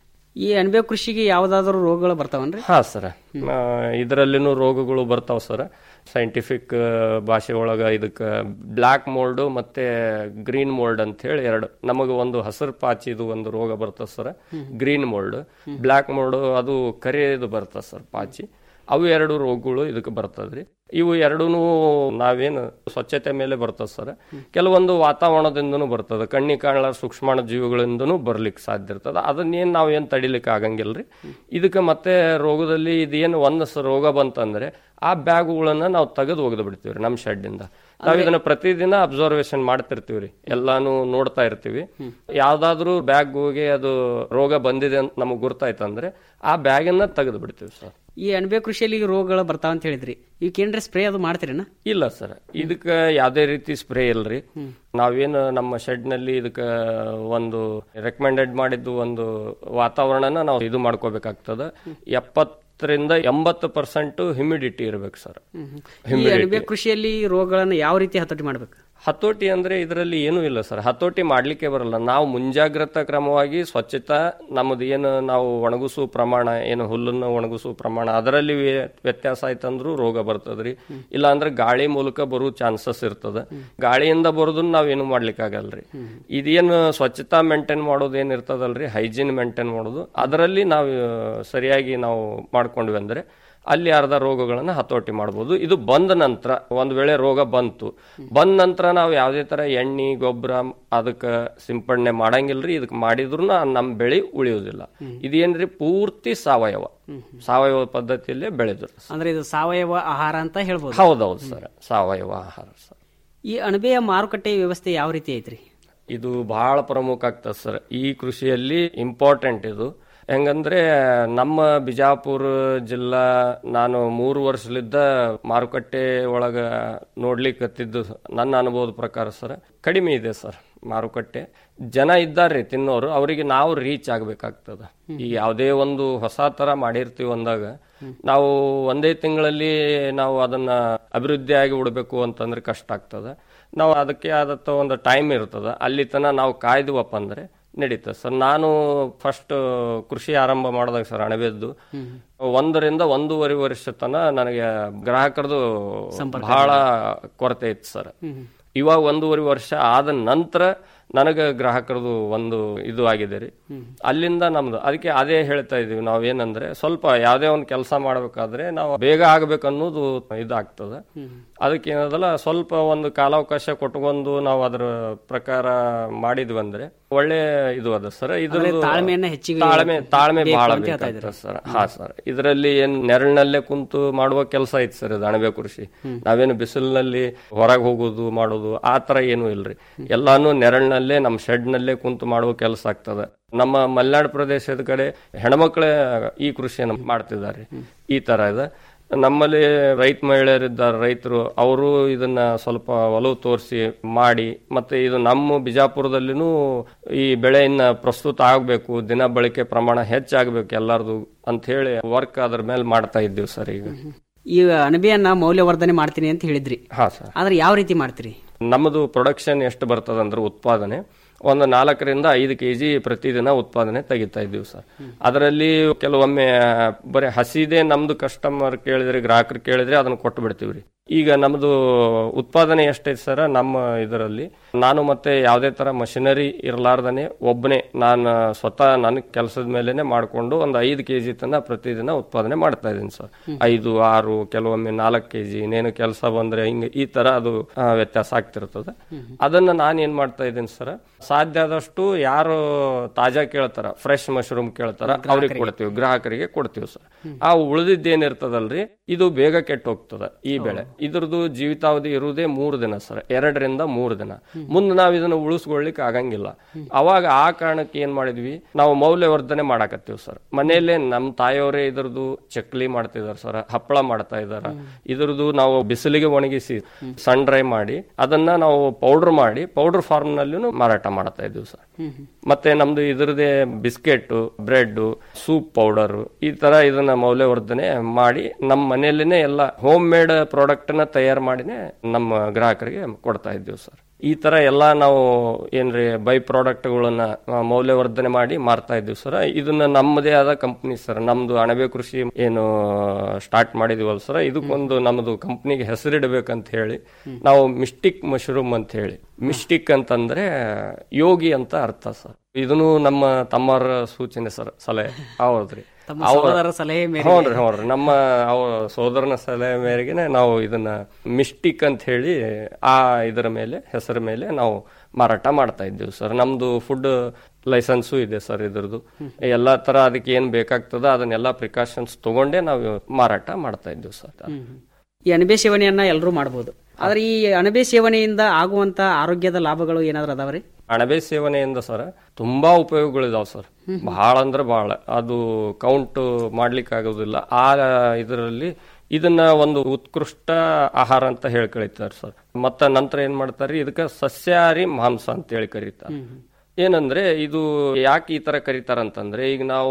[SPEAKER 10] ಈ ಅಣಬೆ ಕೃಷಿಗೆ ಯಾವ್ದಾದ್ರು ರೋಗಗಳು ಬರ್ತಾವನ್ರಿ
[SPEAKER 19] ಹಾ ಸರ್ ಇದರಲ್ಲಿನೂ ರೋಗಗಳು ಬರ್ತಾವ ಸರ್ ಸೈಂಟಿಫಿಕ್ ಭಾಷೆ ಒಳಗ ಇದಕ್ಕೆ ಬ್ಲ್ಯಾಕ್ ಮೋಲ್ಡ್ ಮತ್ತೆ ಗ್ರೀನ್ ಮೋಲ್ಡ್ ಅಂತ ಹೇಳಿ ಎರಡು ನಮಗೆ ಒಂದು ಹಸಿರು ಪಾಚಿದು ಒಂದು ರೋಗ ಬರ್ತದೆ sir green mould black mould ಅದು ಕರಿಯದು ಬರ್ತದೆ ಸರ್ ಪಾಚಿ ಅವು ಎರಡು ರೋಗಗಳು ಇದಕ್ಕೆ ಬರ್ತದ್ರಿ ಇವು ಎರಡೂ ನಾವೇನು ಸ್ವಚ್ಛತೆ ಮೇಲೆ ಬರ್ತದೆ ಸರ್ ಕೆಲವೊಂದು ವಾತಾವರಣದಿಂದನೂ ಬರ್ತದೆ ಕಣ್ಣಿ ಕಾಣಲ ಸೂಕ್ಷ್ಮಾಣು ಜೀವಿಗಳಿಂದನೂ ಬರ್ಲಿಕ್ಕೆ ಸಾಧ್ಯ ಇರ್ತದೆ ಅದನ್ನೇನು ನಾವೇನು ತಡಿಲಿಕ್ಕೆ ಆಗಂಗಿಲ್ರಿ ಇದಕ್ಕೆ ಮತ್ತೆ ರೋಗದಲ್ಲಿ ಇದೇನು ಒಂದು ಸ ರೋಗ ಬಂತಂದ್ರೆ ಆ ಬ್ಯಾಗುಗಳನ್ನ ನಾವು ತೆಗೆದು ಒಗೆದು ಬಿಡ್ತೀವಿ ನಮ್ಮ ಶೆಡ್ಡಿಂದ ನಾವು ಇದನ್ನ ಪ್ರತಿದಿನ ಅಬ್ಸರ್ವೇಷನ್ ಮಾಡ್ತಿರ್ತೀವಿ ರೀ ಎಲ್ಲಾನು ನೋಡ್ತಾ ಇರ್ತೀವಿ ಯಾವ್ದಾದ್ರು ಬ್ಯಾಗ್ ಹೋಗಿ ಅದು ರೋಗ ಬಂದಿದೆ ಅಂತ ನಮಗೆ ಗುರ್ತಾಯ್ತಂದ್ರೆ ಆ ಬ್ಯಾಗನ್ನ ತೆಗೆದು ಬಿಡ್ತೀವಿ ಸರ್
[SPEAKER 10] ಈ ಅಣಬೆ ಕೃಷಿಯಲ್ಲಿ ರೋಗಗಳು ಬರ್ತಾವ ಅಂತ ಹೇಳಿದ್ರಿ ಇವಕ್ಕೇನ್ರ ಸ್ಪ್ರೇ ಅದು ಮಾಡ್ತೀರೇನ
[SPEAKER 19] ಇಲ್ಲ ಸರ್ ಇದಕ್ಕೆ ಯಾವುದೇ ರೀತಿ ಸ್ಪ್ರೇ ಇಲ್ರಿ ನಾವೇನು ನಮ್ಮ ಶೆಡ್ ನಲ್ಲಿ ಇದಕ್ಕೆ ಒಂದು ರೆಕಮೆಂಡೆಡ್ ಮಾಡಿದ್ದು ಒಂದು ವಾತಾವರಣನ ನಾವು ಇದು ಮಾಡ್ಕೋಬೇಕಾಗ್ತದ ಎಪ್ಪತ್ತರಿಂದ ಎಂಬತ್ತು ಪರ್ಸೆಂಟ್ ಹ್ಯುಮಿಡಿಟಿ ಇರ್ಬೇಕು ಸರ್
[SPEAKER 10] ಈ ಅಣಬೆ ಕೃಷಿಯಲ್ಲಿ ರೋಗಗಳನ್ನ ಯಾವ ರೀತಿ ಹತೋಟಿ ಮಾಡ್ಬೇಕು
[SPEAKER 19] ಹತೋಟಿ ಅಂದ್ರೆ ಇದರಲ್ಲಿ ಏನೂ ಇಲ್ಲ ಸರ್ ಹತೋಟಿ ಮಾಡ್ಲಿಕ್ಕೆ ಬರಲ್ಲ ನಾವು ಮುಂಜಾಗ್ರತಾ ಕ್ರಮವಾಗಿ ಸ್ವಚ್ಛತಾ ನಮ್ಮದು ಏನು ನಾವು ಒಣಗಿಸುವ ಪ್ರಮಾಣ ಏನು ಹುಲ್ಲನ್ನು ಒಣಗಿಸುವ ಪ್ರಮಾಣ ಅದರಲ್ಲಿ ವ್ಯ- ವ್ಯತ್ಯಾಸ ಆಯ್ತಂದ್ರೂ ರೋಗ ಬರ್ತದ್ರಿ ಇಲ್ಲ ಅಂದ್ರೆ ಗಾಳಿ ಮೂಲಕ ಬರೋ ಚಾನ್ಸಸ್ ಇರ್ತದ ಗಾಳಿಯಿಂದ ಬರೋದನ್ನ ನಾವೇನು ಮಾಡ್ಲಿಕ್ಕೆ ಆಗಲ್ರಿ ಇದೇನು ಸ್ವಚ್ಛತಾ ಮೇಂಟೈನ್ ಮಾಡೋದು ಏನ್ ಇರ್ತದಲ್ರಿ ಹೈಜೀನ್ ಮೇಂಟೈನ್ ಮಾಡೋದು ಅದರಲ್ಲಿ ನಾವು ಸರಿಯಾಗಿ ನಾವು ಮಾಡ್ಕೊಂಡ್ವಿ ಅಂದ್ರೆ ಅಲ್ಲಿ ಅರ್ಧ ರೋಗಗಳನ್ನ ಹತೋಟಿ ಮಾಡ್ಬೋದು ಇದು ಬಂದ ನಂತರ ಒಂದ್ ವೇಳೆ ರೋಗ ಬಂತು ಬಂದ ನಂತರ ನಾವು ಯಾವುದೇ ತರ ಎಣ್ಣೆ ಗೊಬ್ಬರ ಅದಕ್ಕೆ ಸಿಂಪಡಣೆ ಮಾಡಂಗಿಲ್ರಿ ಇದಕ್ಕೆ ಮಾಡಿದ್ರು ನಮ್ಮ ಬೆಳೆ ಉಳಿಯೋದಿಲ್ಲ ಇದೇನ್ರಿ ಪೂರ್ತಿ ಸಾವಯವ ಸಾವಯವ ಪದ್ಧತಿಯಲ್ಲೇ ಬೆಳೆದ್ರು
[SPEAKER 10] ಅಂದ್ರೆ ಇದು ಸಾವಯವ ಆಹಾರ ಅಂತ ಹೇಳ್ಬೋದು
[SPEAKER 19] ಹೌದೌದು ಸರ್ ಸಾವಯವ ಆಹಾರ ಸರ್
[SPEAKER 10] ಈ ಅಣಬೆಯ ಮಾರುಕಟ್ಟೆ ವ್ಯವಸ್ಥೆ ಯಾವ ರೀತಿ ಐತ್ರಿ
[SPEAKER 19] ಇದು ಬಹಳ ಪ್ರಮುಖ ಆಗ್ತದೆ ಸರ್ ಈ ಕೃಷಿಯಲ್ಲಿ ಇಂಪಾರ್ಟೆಂಟ್ ಇದು ಹೆಂಗಂದ್ರೆ ನಮ್ಮ ಬಿಜಾಪುರ ಜಿಲ್ಲಾ ನಾನು ಮೂರು ವರ್ಷಲಿದ್ದ ಮಾರುಕಟ್ಟೆ ಒಳಗ ನೋಡ್ಲಿಕ್ಕತ್ತಿದ್ದು ನನ್ನ ಅನುಭವದ ಪ್ರಕಾರ ಸರ್ ಕಡಿಮೆ ಇದೆ ಸರ್ ಮಾರುಕಟ್ಟೆ ಜನ ಇದ್ದಾರೆ ತಿನ್ನೋರು ಅವರಿಗೆ ನಾವು ರೀಚ್ ಆಗ್ಬೇಕಾಗ್ತದ ಈ ಯಾವುದೇ ಒಂದು ಹೊಸ ತರ ಮಾಡಿರ್ತೀವಿ ಅಂದಾಗ ನಾವು ಒಂದೇ ತಿಂಗಳಲ್ಲಿ ನಾವು ಅದನ್ನ ಅಭಿವೃದ್ಧಿ ಆಗಿ ಬಿಡಬೇಕು ಅಂತಂದ್ರೆ ಕಷ್ಟ ಆಗ್ತದ ನಾವು ಅದಕ್ಕೆ ಆದತ್ತ ಒಂದು ಟೈಮ್ ಇರ್ತದ ಅಲ್ಲಿ ತನ ನಾವು ಕಾಯ್ದುವಪ್ಪ ಅಂದ್ರೆ ನಡೀತದೆ ಸರ್ ನಾನು ಫಸ್ಟ್ ಕೃಷಿ ಆರಂಭ ಮಾಡಿದಾಗ ಸರ್ ಅಣಬೆದ್ದು ಒಂದರಿಂದ ಒಂದೂವರೆ ವರ್ಷ ತನ ನನಗೆ ಗ್ರಾಹಕರದು ಬಹಳ ಕೊರತೆ ಇತ್ತು ಸರ್ ಇವಾಗ ಒಂದೂವರೆ ವರ್ಷ ಆದ ನಂತರ ನನಗೆ ಗ್ರಾಹಕರದು ಒಂದು ಇದು ಆಗಿದೆ ರೀ ಅಲ್ಲಿಂದ ನಮ್ದು ಅದಕ್ಕೆ ಅದೇ ಹೇಳ್ತಾ ಇದೀವಿ ನಾವು ಏನಂದ್ರೆ ಸ್ವಲ್ಪ ಯಾವುದೇ ಒಂದು ಕೆಲಸ ಮಾಡ್ಬೇಕಾದ್ರೆ ನಾವು ಬೇಗ ಆಗ್ಬೇಕು ಅನ್ನೋದು ಇದಾಗ್ತದೆ ಅದಕ್ಕೆ ಏನದಲ್ಲ ಸ್ವಲ್ಪ ಒಂದು ಕಾಲಾವಕಾಶ ಕೊಟ್ಕೊಂಡು ನಾವು ಅದ್ರ ಪ್ರಕಾರ ಮಾಡಿದ್ವಿ ಅಂದ್ರೆ ಒಳ್ಳೆ ಇದು ಅದ ಸರ್ ಇದ್ರ
[SPEAKER 10] ಅಂದ್ರೆ ತಾಳ್ಮೆಯನ್ನ ಹೆಚ್ಚಿಗೆ
[SPEAKER 19] ತಾಳ್ಮೆ ತಾಳ್ಮೆ
[SPEAKER 10] ಬೇಕು
[SPEAKER 19] ಬಹಳ
[SPEAKER 10] ಅಂತ ಹೇಳ್ತಾ
[SPEAKER 19] ಬೇಕಾಗ್ತದೆ ಸರ್ ಹಾ ಸರ್ ಇದರಲ್ಲಿ ಏನ್ ನೆರಳಿನಲ್ಲೇ ಕುಂತು ಮಾಡುವ ಕೆಲಸ ಐತಿ ಸರ್ ಇದು ಅಣಬೆ ಕೃಷಿ ನಾವೇನು ಬಿಸಿಲಿನಲ್ಲಿ ಹೊರಗೆ ಹೋಗೋದು ಮಾಡೋದು ಆ ತರ ಏನು ಇಲ್ರಿ ಎಲ್ಲಾನು ನೆರಳಿನಲ್ಲೇ ನಮ್ಮ ಶೆಡ್ ನಲ್ಲೇ ಕುಂತು ಮಾಡುವ ಕೆಲಸ ಆಗ್ತದೆ ನಮ್ಮ ಮಲೆನಾಡು ಪ್ರದೇಶದ ಕಡೆ ಹೆಣ್ಮಕ್ಳೇ ಈ ಕೃಷಿಯನ್ನು ಮಾಡ್ತಿದ್ದಾರೆ ಈ ತರ ಇದೆ ನಮ್ಮಲ್ಲಿ ರೈತ ಮಹಿಳೆಯರಿದ್ದಾರೆ ರೈತರು ಅವರು ಇದನ್ನ ಸ್ವಲ್ಪ ಒಲವು ತೋರಿಸಿ ಮಾಡಿ ಮತ್ತೆ ಇದು ನಮ್ಮ ಬಿಜಾಪುರದಲ್ಲಿನೂ ಈ ಬೆಳೆಯನ್ನ ಪ್ರಸ್ತುತ ಆಗಬೇಕು ದಿನ ಬಳಕೆ ಪ್ರಮಾಣ ಹೆಚ್ಚಾಗಬೇಕು ಎಲ್ಲರದು ಅಂತ ಹೇಳಿ ವರ್ಕ್ ಅದ್ರ ಮೇಲೆ ಮಾಡ್ತಾ ಇದ್ದೀವಿ ಸರ್ ಈಗ
[SPEAKER 10] ಈ ಅಣಬೆಯನ್ನ ಮೌಲ್ಯವರ್ಧನೆ ಮಾಡ್ತೀನಿ ಅಂತ ಹೇಳಿದ್ರಿ
[SPEAKER 19] ಹಾ ಸರ್
[SPEAKER 10] ಆದ್ರೆ ಯಾವ ರೀತಿ ಮಾಡ್ತೀರಿ
[SPEAKER 19] ನಮ್ಮದು ಪ್ರೊಡಕ್ಷನ್ ಎಷ್ಟು ಬರ್ತದಂದ್ರೆ ಉತ್ಪಾದನೆ ಒಂದು ನಾಲ್ಕರಿಂದ ಐದು ಕೆ ಜಿ ಪ್ರತಿದಿನ ಉತ್ಪಾದನೆ ತೆಗಿತಾ ಇದ್ದೀವಿ ಸರ್ ಅದರಲ್ಲಿ ಕೆಲವೊಮ್ಮೆ ಬರೀ ಹಸಿದೆ ನಮ್ದು ಕಸ್ಟಮರ್ ಕೇಳಿದ್ರೆ ಗ್ರಾಹಕರು ಕೇಳಿದ್ರೆ ಅದನ್ನ ಕೊಟ್ಟು ಬಿಡ್ತೀವಿ ರೀ ಈಗ ನಮ್ದು ಉತ್ಪಾದನೆ ಎಷ್ಟೈತೆ ಸರ್ ನಮ್ಮ ಇದರಲ್ಲಿ ನಾನು ಮತ್ತೆ ಯಾವುದೇ ತರ ಮಷಿನರಿ ಇರಲಾರ್ದನೆ ಒಬ್ಬನೇ ನಾನು ಸ್ವತಃ ನನ್ನ ಕೆಲಸದ ಮೇಲೆನೆ ಮಾಡಿಕೊಂಡು ಒಂದು ಐದು ಕೆ ಜಿ ತನ ಪ್ರತಿದಿನ ಉತ್ಪಾದನೆ ಮಾಡ್ತಾ ಇದ್ದೀನಿ ಸರ್ ಐದು ಆರು ಕೆಲವೊಮ್ಮೆ ನಾಲ್ಕು ಕೆ ಜಿ ಇನ್ನೇನು ಕೆಲಸ ಬಂದ್ರೆ ಹಿಂಗೆ ಈ ತರ ಅದು ಆ, ವ್ಯತ್ಯಾಸ ಆಗ್ತಿರ್ತದೆ ಅದನ್ನ ನಾನು ಏನ್ ಮಾಡ್ತಾ ಇದ್ದೀನಿ ಸರ್ ಸಾಧ್ಯ ಆದಷ್ಟು ಯಾರು ತಾಜಾ ಕೇಳ್ತಾರ ಫ್ರೆಶ್ ಮಶ್ರೂಮ್ ಕೇಳ್ತಾರ ಅವ್ರಿಗೆ ಕೊಡ್ತೀವಿ ಗ್ರಾಹಕರಿಗೆ ಕೊಡ್ತೀವಿ ಸರ್ ಆ ಉಳಿದಿದ್ದೇನಿರ್ತದಲ್ರಿ ಇದು ಬೇಗ ಕೆಟ್ಟು ಹೋಗ್ತದ ಈ ಬೆಳೆ ಇದ್ರದ್ದು ಜೀವಿತಾವಧಿ ಇರುವುದೇ ಮೂರು ದಿನ ಸರ್ ಎರಡರಿಂದ ಮೂರು ದಿನ ಮುಂದೆ ನಾವು ಇದನ್ನ ಉಳಿಸ್ಕೊಳ್ಲಿಕ್ಕೆ ಆಗಂಗಿಲ್ಲ ಅವಾಗ ಆ ಕಾರಣಕ್ಕೆ ಏನ್ ಮಾಡಿದ್ವಿ ನಾವು ಮೌಲ್ಯವರ್ಧನೆ ಮಾಡಾಕತ್ತೀವಿ ಸರ್ ಮನೆಯಲ್ಲೇ ನಮ್ಮ ತಾಯಿಯವರೇ ಇದ್ರದ್ದು ಚಕ್ಲಿ ಮಾಡ್ತಿದಾರೆ ಸರ್ ಹಪ್ಪಳ ಮಾಡ್ತಾ ಇದಾರ ಇದ್ರದ್ದು ನಾವು ಬಿಸಿಲಿಗೆ ಒಣಗಿಸಿ ಸನ್ ಡ್ರೈ ಮಾಡಿ ಅದನ್ನ ನಾವು ಪೌಡರ್ ಮಾಡಿ ಪೌಡರ್ ಫಾರ್ಮ್ ನಲ್ಲಿನೂ ಮಾರಾಟ ಮಾಡ್ತಾ ಇದ್ದೀವಿ ಸರ್ ಮತ್ತೆ ನಮ್ದು ಇದ್ರದೇ ಬಿಸ್ಕೆಟ್ ಬ್ರೆಡ್ ಸೂಪ್ ಪೌಡರ್ ಈ ತರ ಇದನ್ನ ಮೌಲ್ಯವರ್ಧನೆ ಮಾಡಿ ನಮ್ಮ ಮನೆಯಲ್ಲೇನೆ ಎಲ್ಲ ಹೋಮ್ ಮೇಡ್ ಪ್ರಾಡಕ್ಟ್ ನ ತಯಾರು ಮಾಡಿನೇ ನಮ್ಮ ಗ್ರಾಹಕರಿಗೆ ಕೊಡ್ತಾ ಇದ್ದೀವಿ ಸರ್ ಈ ತರ ಎಲ್ಲ ನಾವು ಏನ್ರಿ ಬೈ ಪ್ರಾಡಕ್ಟ್ಗಳನ್ನ ಮೌಲ್ಯವರ್ಧನೆ ಮಾಡಿ ಮಾರ್ತಾ ಇದ್ದೀವಿ ಸರ್ ಇದನ್ನ ನಮ್ಮದೇ ಆದ ಕಂಪ್ನಿ ಸರ್ ನಮ್ದು ಅಣಬೆ ಕೃಷಿ ಏನು ಸ್ಟಾರ್ಟ್ ಮಾಡಿದೀವಲ್ಲ ಸರ್ ಇದಕ್ಕೊಂದು ನಮ್ದು ಕಂಪ್ನಿಗೆ ಹೆಸರಿಡಬೇಕಂತ ಹೇಳಿ ನಾವು ಮಿಸ್ಟಿಕ್ ಮಶ್ರೂಮ್ ಅಂತ ಹೇಳಿ ಮಿಸ್ಟಿಕ್ ಅಂತಂದ್ರೆ ಯೋಗಿ ಅಂತ ಅರ್ಥ ಸರ್ ಇದನ್ನು ನಮ್ಮ ತಮ್ಮರ ಸೂಚನೆ ಸರ್ ಸಲಹೆ ಹೌದ್ರಿ
[SPEAKER 10] ತಮ್ಮ
[SPEAKER 19] ಅವ್ರ-
[SPEAKER 10] ಸಹೋದರರ ಸಲಹೆ ಮೇರೆಗೆ.
[SPEAKER 19] ಹ್ಞೂನ್ರಿ ಹ್ಞೂನ್ರಿ ನಮ್ಮ ಅವ ಸೋದರನ ಸಲಹೆ ಮೇರೆಗೆ ನಾವು ಇದನ್ನ ಮಿಸ್ಟಿಕ್ ಅಂತ ಹೇಳಿ ಆ ಇದರ ಮೇಲೆ ಹೆಸರ ಮೇಲೆ ನಾವು ಮಾರಾಟ ಮಾಡ್ತಾ ಇದ್ದೀವಿ ಸರ್ ನಮ್ದು ಫುಡ್ ಲೈಸೆನ್ಸು ಇದೆ ಸರ್ ಇದ್ರದ್ದು ಎಲ್ಲಾ ತರ ಅದಕ್ಕೆ ಏನ್ ಬೇಕಾಗ್ತದ ಅದನ್ನೆಲ್ಲ ಪ್ರಿಕಾಷನ್ಸ್ ತಗೊಂಡೇ ನಾವು ಮಾರಾಟ ಮಾಡ್ತಾ ಇದ್ದೀವಿ ಸರ್
[SPEAKER 10] ಈ ಅಣಬೆ ಸೇವನೆಯನ್ನ ಎಲ್ಲರೂ ಮಾಡಬಹುದು ಆದ್ರೆ ಈ ಅಣಬೆ ಸೇವನೆಯಿಂದ ಆಗುವಂತ ಆರೋಗ್ಯದ ಲಾಭಗಳು ಏನಾದ್ರು ಅದಾವ್ರಿ
[SPEAKER 19] ಅಣಬೆ ಸೇವನೆಯಿಂದ ಸರ್ ತುಂಬಾ ಉಪಯೋಗಗಳಿದಾವ್ ಸರ್ ಬಹಳ ಅಂದ್ರೆ ಬಹಳ ಅದು ಕೌಂಟ್ ಮಾಡ್ಲಿಕ್ಕೆ ಆಗೋದಿಲ್ಲ ಆ ಇದರಲ್ಲಿ ಇದನ್ನ ಒಂದು ಉತ್ಕೃಷ್ಟ ಆಹಾರ ಅಂತ ಹೇಳಿ ಕರೀತಾರೆ ಸರ್ ಮತ್ತ ನಂತರ ಏನ್ ಮಾಡ್ತಾರೆ ಇದಕ್ಕೆ ಸಸ್ಯಾಹಾರಿ ಮಾಂಸ ಅಂತ ಹೇಳಿ ಕರೀತಾರೆ ಏನಂದ್ರೆ ಇದು ಯಾಕೆ ಈ ತರ ಕರೀತಾರಂತಂದ್ರೆ ಈಗ ನಾವು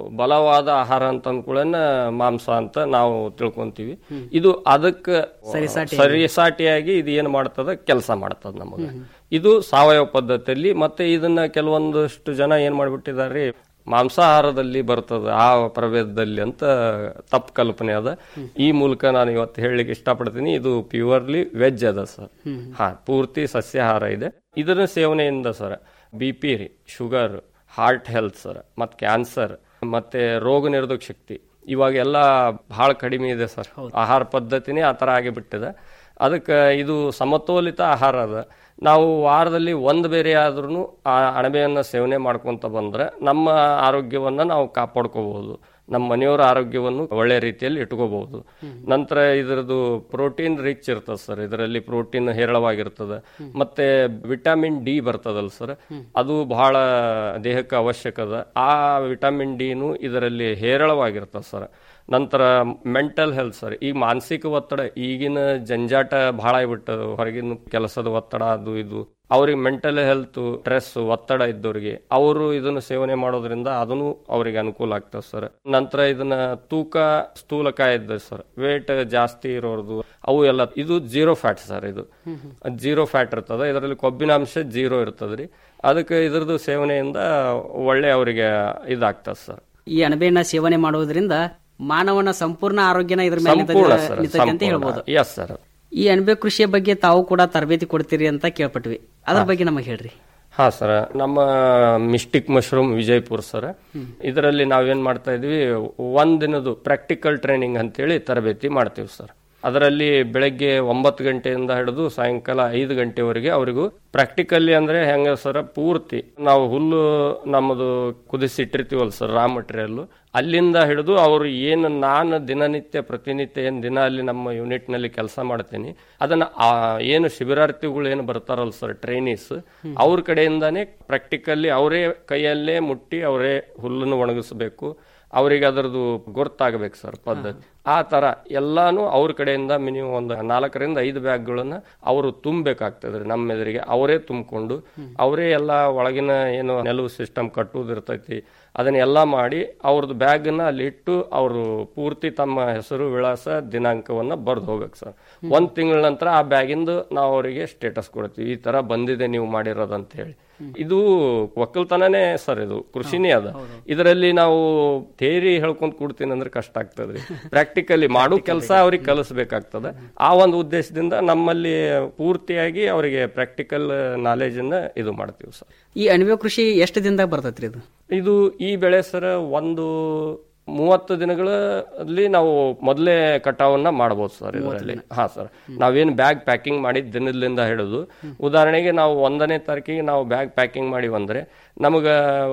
[SPEAKER 19] ಬಲವಾದ ಆಹಾರ ಅಂತ ಅಂದ್ಕೂಡನ ಮಾಂಸ ಅಂತ ನಾವು ತಿಳ್ಕೊಂತೀವಿ ಇದು ಅದಕ್ಕೆ
[SPEAKER 10] ಸರಿಸಾಟಿಯಾಗಿ.
[SPEAKER 19] ಸರಿಸಾಟಿಯಾಗಿ ಇದು ಏನ್ ಮಾಡ್ತದ ಕೆಲಸ ಮಾಡ್ತದ ನಮಗ ಇದು ಸಾವಯವ ಪದ್ಧತಿಯಲ್ಲಿ ಮತ್ತೆ ಇದನ್ನ ಕೆಲವೊಂದಷ್ಟು ಜನ ಏನ್ ಮಾಡ್ಬಿಟ್ಟಿದ್ದಾರೆ ಮಾಂಸಾಹಾರದಲ್ಲಿ ಬರ್ತದ ಆ ಪ್ರಭೇದದಲ್ಲಿ ಅಂತ ತಪ್ಪು ಕಲ್ಪನೆ ಅದ ಈ ಮೂಲಕ ನಾನು ಇವತ್ತು ಹೇಳಲಿಕ್ಕೆ ಇಷ್ಟಪಡ್ತೀನಿ ಇದು ಪ್ಯೂರ್ಲಿ ವೆಜ್ ಅದ ಸರ್ ಹಾ ಪೂರ್ತಿ ಸಸ್ಯಾಹಾರ ಇದೆ ಇದರ ಸೇವನೆಯಿಂದ ಸರ್ ಬಿ ಪಿ ರೀ ಶುಗರ್ ಹಾರ್ಟ್ ಹೆಲ್ತ್ ಸರ್ ಮತ್ತು ಕ್ಯಾನ್ಸರ್ ಮತ್ತೆ ರೋಗ ನಿರೋಧಕ ಶಕ್ತಿ ಇವಾಗೆಲ್ಲ ಬಹಳ ಕಡಿಮೆ ಇದೆ ಸರ್ ಆಹಾರ ಪದ್ಧತಿನೇ ಆ ಥರ ಆಗಿಬಿಟ್ಟಿದೆ ಅದಕ್ಕೆ ಇದು ಸಮತೋಲಿತ ಆಹಾರ ಅದ ನಾವು ವಾರದಲ್ಲಿ ಒಂದು ಬೇರೆ ಆದ್ರೂ ಆ ಅಣಬೆಯನ್ನು ಸೇವನೆ ಮಾಡ್ಕೊಂತ ಬಂದ್ರೆ ನಮ್ಮ ಆರೋಗ್ಯವನ್ನ ನಾವು ಕಾಪಾಡ್ಕೋಬಹುದು ನಮ್ಮ ಮನೆಯವರ ಆರೋಗ್ಯವನ್ನು ಒಳ್ಳೆ ರೀತಿಯಲ್ಲಿ ಇಟ್ಕೋಬಹುದು ನಂತರ ಇದರದ್ದು ಪ್ರೋಟೀನ್ ರಿಚ್ ಇರ್ತದೆ ಸರ್ ಇದರಲ್ಲಿ ಪ್ರೋಟೀನ್ ಹೇರಳವಾಗಿರ್ತದೆ ಮತ್ತೆ ವಿಟಮಿನ್ ಡಿ ಬರ್ತದಲ್ಲ ಸರ್ ಅದು ಬಹಳ ದೇಹಕ್ಕೆ ಅವಶ್ಯಕದ ಆ ವಿಟಮಿನ್ ಡಿನು ಇದರಲ್ಲಿ ಹೇರಳವಾಗಿರ್ತದೆ ಸರ್ ನಂತರ ಮೆಂಟಲ್ ಹೆಲ್ತ್ ಸರ್ ಈಗ ಮಾನಸಿಕ ಒತ್ತಡ ಈಗಿನ ಜಂಜಾಟ ಬಹಳ ಆಗ್ಬಿಟ್ಟದ ಹೊರಗಿನ ಕೆಲಸದ ಒತ್ತಡ ಅದು ಇದು ಅವ್ರಿಗೆ ಮೆಂಟಲ್ ಹೆಲ್ತ್ ಸ್ಟ್ರೆಸ್ ಒತ್ತಡ ಇದ್ದವ್ರಿಗೆ ಅವರು ಇದನ್ನು ಸೇವನೆ ಮಾಡೋದ್ರಿಂದ ಅದನ್ನು ಅವರಿಗೆ ಅನುಕೂಲ ಆಗ್ತದೆ ಸರ್ ನಂತರ ಇದನ್ನ ತೂಕ ಸ್ಥೂಲಕಾಯ ಇದ್ದ ಸರ್ ವೇಟ್ ಜಾಸ್ತಿ ಇರೋರ್ದು ಅವು ಎಲ್ಲ ಇದು ಜೀರೋ ಫ್ಯಾಟ್ ಸರ್ ಇದು ಜೀರೋ ಫ್ಯಾಟ್ ಇರ್ತದ ಇದರಲ್ಲಿ ಕೊಬ್ಬಿನಾಂಶ ಜೀರೋ ಇರ್ತದ್ರಿ ಅದಕ್ಕೆ ಇದ್ರದ್ದು ಸೇವನೆಯಿಂದ ಒಳ್ಳೆ ಅವರಿಗೆ ಇದಾಗ್ತದೆ ಸರ್
[SPEAKER 10] ಈ ಅಣಬೆಯನ್ನ ಸೇವನೆ ಮಾಡುವುದರಿಂದ ಮಾನವನ ಸಂಪೂರ್ಣ ಆರೋಗ್ಯನ ಇದ್ರ ಮೇಲೆ
[SPEAKER 19] ಸಂಪೂರ್ಣ ಸರ್
[SPEAKER 10] ನಿಂತೈತೆ ಅಂತ ಹೇಳ್ಬೋದು
[SPEAKER 19] ಎಸ್ ಸರ್
[SPEAKER 10] ಈ ಅಣಬೆ ಕೃಷಿಯ ಬಗ್ಗೆ ತಾವು ಕೂಡ ತರಬೇತಿ ಕೊಡ್ತೀರಿ ಅಂತ ಕೇಳ್ಪಟ್ವಿ ಅದ್ರ ಬಗ್ಗೆ ನಮಗೆ ಹೇಳ್ರಿ
[SPEAKER 19] ಹಾ ಸರ್ ನಮ್ಮ ಮಿಸ್ಟಿಕ್ ಮಶ್ರೂಮ್ ವಿಜಯಪುರ್ ಸರ್ ಇದರಲ್ಲಿ ನಾವೇನ್ ಮಾಡ್ತಾ ಇದ್ವಿ ಒಂದ್ ದಿನದ್ದು ಪ್ರಾಕ್ಟಿಕಲ್ ಟ್ರೈನಿಂಗ್ ಅಂತೇಳಿ ತರಬೇತಿ ಮಾಡ್ತೀವಿ ಸರ್ ಅದರಲ್ಲಿ ಬೆಳಗ್ಗೆ ಒಂಬತ್ತು ಗಂಟೆಯಿಂದ ಹಿಡಿದು ಸಾಯಂಕಾಲ ಐದು ಗಂಟೆವರೆಗೆ ಅವರಿಗೂ ಪ್ರಾಕ್ಟಿಕಲ್ಲಿ ಅಂದ್ರೆ ಹೆಂಗ ಸರ್ ಪೂರ್ತಿ ನಾವು ಹುಲ್ಲು ನಮ್ಮದು ಕುದಿಸಿಟ್ಟಿರ್ತೀವಲ್ಲ ಸರ್ ರಾ ಮಟೀರಿಯಲ್ ಅಲ್ಲಿಂದ ಹಿಡಿದು ಅವರು ಏನು ನಾನು ದಿನನಿತ್ಯ ಪ್ರತಿನಿತ್ಯ ಏನು ದಿನ ಅಲ್ಲಿ ನಮ್ಮ ಯೂನಿಟ್ ನಲ್ಲಿ ಕೆಲಸ ಮಾಡ್ತೀನಿ ಅದನ್ನ ಆ ಏನು ಶಿಬಿರಾರ್ಥಿಗಳು ಏನು ಬರ್ತಾರಲ್ಲ ಸರ್ ಟ್ರೈನೀಸ್ ಅವ್ರ ಕಡೆಯಿಂದಾನೇ ಪ್ರಾಕ್ಟಿಕಲಿ ಅವರೇ ಕೈಯಲ್ಲೇ ಮುಟ್ಟಿ ಅವರೇ ಹುಲ್ಲನ್ನು ಒಣಗಿಸ್ಬೇಕು ಅವರಿಗೆ ಅದರದ್ದು ಗೊತ್ತಾಗಬೇಕು ಸರ್ ಪದ್ಧತಿ ಆ ತರ ಎಲ್ಲಾನು ಅವ್ರ ಕಡೆಯಿಂದ ಮಿನಿಮಮ್ ಒಂದು ನಾಲ್ಕರಿಂದ ಐದು ಬ್ಯಾಗ್ಗಳನ್ನ ಅವರು ತುಂಬಬೇಕಾಗ್ತದ್ರಿ ನಮ್ಮ ಎದುರಿಗೆ ಅವರೇ ತುಂಬಿಕೊಂಡು ಅವರೇ ಎಲ್ಲ ಒಳಗಿನ ಏನು ನೆಲವು ಸಿಸ್ಟಮ್ ಕಟ್ಟುವುದಿರ್ತೈತಿ ಅದನ್ನೆಲ್ಲ ಮಾಡಿ ಅವ್ರದ್ದು ಬ್ಯಾಗ್ನ ಅಲ್ಲಿ ಇಟ್ಟು ಅವರು ಪೂರ್ತಿ ತಮ್ಮ ಹೆಸರು ವಿಳಾಸ ದಿನಾಂಕವನ್ನ ಬರ್ದು ಹೋಗ್ಬೇಕು ಸರ್ ಒಂದ್ ತಿಂಗಳ ನಂತರ ಆ ಬ್ಯಾಗಿಂದು ನಾವು ಅವರಿಗೆ ಸ್ಟೇಟಸ್ ಕೊಡ್ತೀವಿ ಈ ತರ ಬಂದಿದೆ ನೀವು ಮಾಡಿರೋದಂತ ಹೇಳಿ ಇದು ಒಕ್ಕಲ್ತನನೇ ಸರ್ ಇದು ಕೃಷಿನೇ ಅದ ಇದರಲ್ಲಿ ನಾವು ಥೇರಿ ಹೇಳ್ಕೊಂಡ್ ಕೂಡ್ತೀನಿ ಅಂದ್ರೆ ಕಷ್ಟ ಆಗ್ತದ್ರಿ ಪ್ರಾಕ್ಟಿಕಲಿ ಮಾಡೋ ಕೆಲಸ ಅವ್ರಿಗೆ ಕಲಿಸ್ಬೇಕಾಗ್ತದೆ ಆ ಒಂದು ಉದ್ದೇಶದಿಂದ ನಮ್ಮಲ್ಲಿ ಪೂರ್ತಿಯಾಗಿ ಅವರಿಗೆ ಪ್ರಾಕ್ಟಿಕಲ್ ನಾಲೆಜ್ ಅನ್ನ ಇದು ಮಾಡ್ತೀವಿ ಸರ್
[SPEAKER 10] ಈ ಅಣಬೆ ಕೃಷಿ ಎಷ್ಟು ದಿನದಾಗ ಬರ್ತೈತ್ರಿ ಇದು
[SPEAKER 19] ಇದು ಈ ಬೆಳೆ ಸರ್ ಒಂದು ಮೂವತ್ತು ದಿನಗಳಲ್ಲಿ ನಾವು ಮೊದಲೇ ಕಟಾವನ್ನ ಮಾಡಬಹುದು ಸರ್ ಇದರಲ್ಲಿ ಹಾ ಸರ್ ನಾವೇನು ಬ್ಯಾಗ್ ಪ್ಯಾಕಿಂಗ್ ಮಾಡಿದ ದಿನದಿಂದ ಹಿಡಿದು ಉದಾಹರಣೆಗೆ ನಾವು ಒಂದನೇ ತಾರೀಕಿಗೆ ನಾವು ಬ್ಯಾಗ್ ಪ್ಯಾಕಿಂಗ್ ಮಾಡಿ ಬಂದ್ರೆ ನಮಗ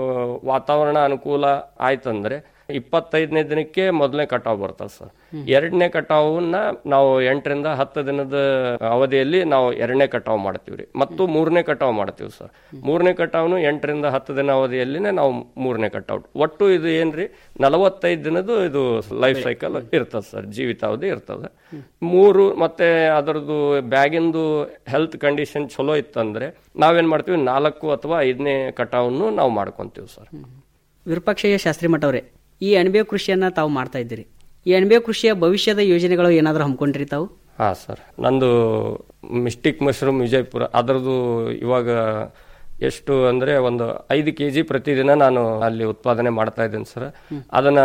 [SPEAKER 19] ವಾತಾವರಣ ಅನುಕೂಲ ಆಯ್ತಂದ್ರೆ ಇಪ್ಪತ್ತೈದನೇ ದಿನಕ್ಕೆ ಮೊದಲನೇ ಕಟಾವ್ ಬರ್ತದೆ ಸರ್ ಎರಡನೇ ಕಟಾವನ್ನ ನಾವು ಎಂಟರಿಂದ ಹತ್ತು ದಿನದ ಅವಧಿಯಲ್ಲಿ ನಾವು ಎರಡನೇ ಕಟಾವ್ ಮಾಡ್ತೀವಿ ರೀ ಮತ್ತು ಮೂರನೇ ಕಟಾವ್ ಮಾಡ್ತೀವಿ ಸರ್ ಮೂರನೇ ಕಟಾವ್ನು ಎಂಟರಿಂದ ಹತ್ತು ದಿನ ಅವಧಿಯಲ್ಲಿನೇ ನಾವು ಮೂರನೇ ಕಟಾವ್ ಒಟ್ಟು ಇದು ಏನ್ರಿ ನಲವತ್ತೈದು ದಿನದ್ದು ಇದು ಲೈಫ್ ಸೈಕಲ್ ಇರ್ತದೆ ಸರ್ ಜೀವಿತಾವಧಿ ಇರ್ತದೆ ಮೂರು ಮತ್ತೆ ಅದರದ್ದು ಬ್ಯಾಗಿಂದು ಹೆಲ್ತ್ ಕಂಡೀಷನ್ ಚಲೋ ಇತ್ತಂದ್ರೆ ನಾವೇನ್ ಮಾಡ್ತೀವಿ ನಾಲ್ಕು ಅಥವಾ ಐದನೇ ಕಟಾವನ್ನು ನಾವು ಮಾಡ್ಕೊಂತೀವಿ ಸರ್
[SPEAKER 10] ವಿರೂಪಾಕ್ಷಯ್ಯ ಶಾಸ್ತ್ರಿ ಮಠ ಅವರೇ ಈ ಅಣಬೆ ಕೃಷಿಯನ್ನ ತಾವು ಮಾಡ್ತಾ ಇದ್ದೀರಿ ಈ ಅಣಬೆ ಕೃಷಿಯ ಭವಿಷ್ಯದ ಯೋಜನೆಗಳು ಏನಾದರೂ ಹಮ್ಮಿಕೊಂಡ್ರಿ ತಾವು
[SPEAKER 19] ಹಾ ಸರ್ ನಂದು ಮಿಸ್ಟಿಕ್ ಮಶ್ರೂಮ್ ವಿಜಯಪುರ ಅದರದ್ದು ಇವಾಗ ಎಷ್ಟು ಅಂದ್ರೆ ಒಂದು ಐದು ಕೆ ಜಿ ಪ್ರತಿದಿನ ನಾನು ಅಲ್ಲಿ ಉತ್ಪಾದನೆ ಮಾಡ್ತಾ ಇದ್ದೇನೆ ಸರ್ ಅದನ್ನ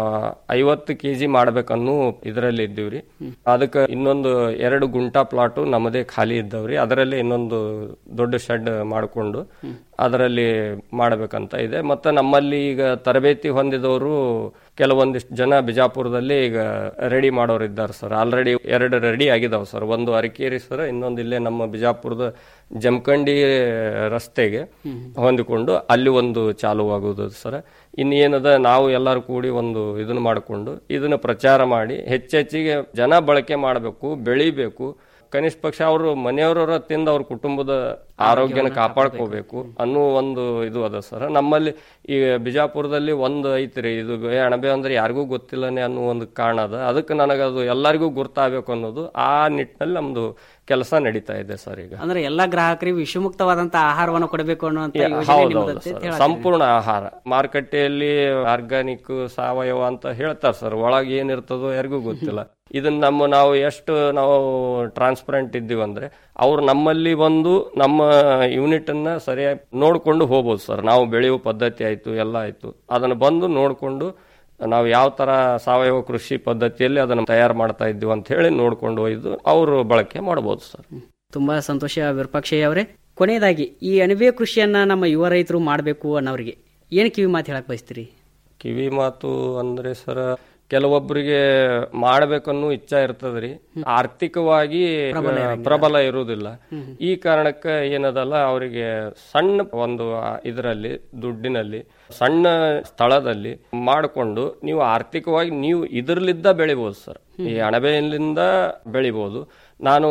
[SPEAKER 19] ಐವತ್ತು ಕೆ ಜಿ ಮಾಡ್ಬೇಕನ್ನೋ ಇದರಲ್ಲಿ ಇದ್ದೀವ್ರಿ ಅದಕ್ಕೆ ಇನ್ನೊಂದು ಎರಡು ಗುಂಟಾ ಪ್ಲಾಟು ನಮ್ಮದೇ ಖಾಲಿ ಇದ್ದವ್ರಿ ಅದರಲ್ಲಿ ಇನ್ನೊಂದು ದೊಡ್ಡ ಶೆಡ್ ಮಾಡಿಕೊಂಡು ಅದರಲ್ಲಿ ಮಾಡಬೇಕಂತ ಇದೆ ಮತ್ತು ನಮ್ಮಲ್ಲಿ ಈಗ ತರಬೇತಿ ಹೊಂದಿದವರು ಕೆಲವೊಂದಿಷ್ಟು ಜನ ಬಿಜಾಪುರದಲ್ಲಿ ಈಗ ರೆಡಿ ಮಾಡೋರು ಇದ್ದಾರೆ ಸರ್ ಆಲ್ರೆಡಿ ಎರಡು ರೆಡಿ ಆಗಿದಾವೆ ಸರ್ ಒಂದು ಅರಕೇರಿ ಸರ್ ಇನ್ನೊಂದು ಇಲ್ಲೇ ನಮ್ಮ ಬಿಜಾಪುರದ ಜಮಖಂಡಿ ರಸ್ತೆಗೆ ಹೊಂದಿಕೊಂಡು ಅಲ್ಲಿ ಒಂದು ಚಾಲುವಾಗುವುದು ಸರ್ ಇನ್ನೇನದ ನಾವು ಎಲ್ಲರೂ ಕೂಡಿ ಒಂದು ಇದನ್ನ ಮಾಡಿಕೊಂಡು ಇದನ್ನ ಪ್ರಚಾರ ಮಾಡಿ ಹೆಚ್ಚೆಚ್ಚಿಗೆ ಜನ ಬಳಕೆ ಮಾಡಬೇಕು ಬೆಳಿಬೇಕು ಕನಿಷ್ಠ ಪಕ್ಷ ಅವರು ಮನೆಯವರ ತಿಂದು ಅವ್ರ ಕುಟುಂಬದ ಆರೋಗ್ಯನ ಕಾಪಾಡ್ಕೋಬೇಕು ಅನ್ನೋ ಒಂದು ಇದು ಅದ ಸರ್ ನಮ್ಮಲ್ಲಿ ಈ ಬಿಜಾಪುರದಲ್ಲಿ ಒಂದು ಐತ್ರಿ ಇದು ಏ ಅಣಬೆ ಅಂದ್ರೆ ಯಾರಿಗೂ ಗೊತ್ತಿಲ್ಲನೆ ಅನ್ನೋ ಒಂದು ಕಾರಣ ಅದ ಅದಕ್ಕೆ ನನಗದು ಎಲ್ಲರಿಗೂ ಗುರ್ತಾಗಬೇಕು ಅನ್ನೋದು ಆ ನಿಟ್ಟಿನಲ್ಲಿ ನಮ್ದು ಕೆಲಸ ನಡೀತಾ ಇದೆ ಸರ್ ಈಗ
[SPEAKER 10] ಅಂದ್ರೆ ಎಲ್ಲಾ ಗ್ರಾಹಕರಿಗೆ ವಿಷಮುಕ್ತವಾದಂತ ಆಹಾರವನ್ನು ಕೊಡಬೇಕು ಅನ್ನುವಂತ ಯೋಜನೆ
[SPEAKER 19] ಹೌದೌದು
[SPEAKER 10] ನಿಮ್ಮದಂತೆ
[SPEAKER 19] ಸರ್
[SPEAKER 10] ಹೇಳ್ತೀರಿ.
[SPEAKER 19] ಸಂಪೂರ್ಣ ಆಹಾರ ಮಾರುಕಟ್ಟೆಯಲ್ಲಿ ಆರ್ಗಾನಿಕ್ ಸಾವಯವ ಅಂತ ಹೇಳ್ತಾರೆ ಸರ್ ಒಳಗೆ ಏನಿರ್ತದೋ ಯಾರಿಗೂ ಗೊತ್ತಿಲ್ಲ ಇದನ್ನ ನಮ್ಮ ನಾವು ಎಷ್ಟು ನಾವು ಟ್ರಾನ್ಸ್ಪರೆಂಟ್ ಇದ್ದೀವಿ ಅಂದ್ರೆ ಅವ್ರು ನಮ್ಮಲ್ಲಿ ಬಂದು ನಮ್ಮ ಯೂನಿಟ್ ಅನ್ನ ಸರಿಯಾಗಿ ನೋಡ್ಕೊಂಡು ಹೋಗ್ಬೋದು ಸರ್ ನಾವು ಬೆಳೆಯುವ ಪದ್ಧತಿ ಆಯ್ತು ಎಲ್ಲ ಆಯ್ತು ಅದನ್ನ ಬಂದು ನೋಡ್ಕೊಂಡು ನಾವು ಯಾವ ತರ ಸಾವಯವ ಕೃಷಿ ಪದ್ಧತಿಯಲ್ಲಿ ಅದನ್ನ ತಯಾರು ಮಾಡ್ತಾ ಇದ್ದೀವಿ ಅಂತ ಹೇಳಿ ನೋಡ್ಕೊಂಡು ಒಯ್ದು ಅವರು ಬಳಕೆ ಮಾಡಬಹುದು ಸರ್
[SPEAKER 10] ತುಂಬಾ ಸಂತೋಷ ವಿರೂಪಾಕ್ಷಯ್ಯ ಅವರೇ ಕೊನೆಯದಾಗಿ ಈ ಅಣಬೆ ಕೃಷಿಯನ್ನ ನಮ್ಮ ಯುವ ರೈತರು ಮಾಡಬೇಕು ಅನ್ನೋರಿಗೆ ಏನ್ ಕಿವಿ ಮಾತು ಹೇಳಕ್ ಬಯಸ್ತೀರಿ
[SPEAKER 19] ಕಿವಿ ಮಾತು ಅಂದ್ರೆ ಸರ್ ಕೆಲವೊಬ್ಬರಿಗೆ ಮಾಡ್ಬೇಕನ್ನೋ ಇಚ್ಛಾ ಇರ್ತದ್ರಿ ಆರ್ಥಿಕವಾಗಿ
[SPEAKER 10] ಪ್ರಬಲ ಇರಂಗಿಲ್ಲ.
[SPEAKER 19] ಪ್ರಬಲ ಇರುವುದಿಲ್ಲ ಈ ಕಾರಣಕ್ಕೆ ಏನದಲ್ಲ ಅವರಿಗೆ ಸಣ್ಣ ಒಂದು ಇದರಲ್ಲಿ ದುಡ್ಡಿನಲ್ಲಿ ಸಣ್ಣ ಸ್ಥಳದಲ್ಲಿ ಮಾಡಿಕೊಂಡು ನೀವು ಆರ್ಥಿಕವಾಗಿ ನೀವು ಇದರ್ಲಿದ್ದ ಬೆಳಿಬೋದು ಸರ್ ಈ ಅಣಬೆಯಿಂದ ಬೆಳಿಬೋದು ನಾನು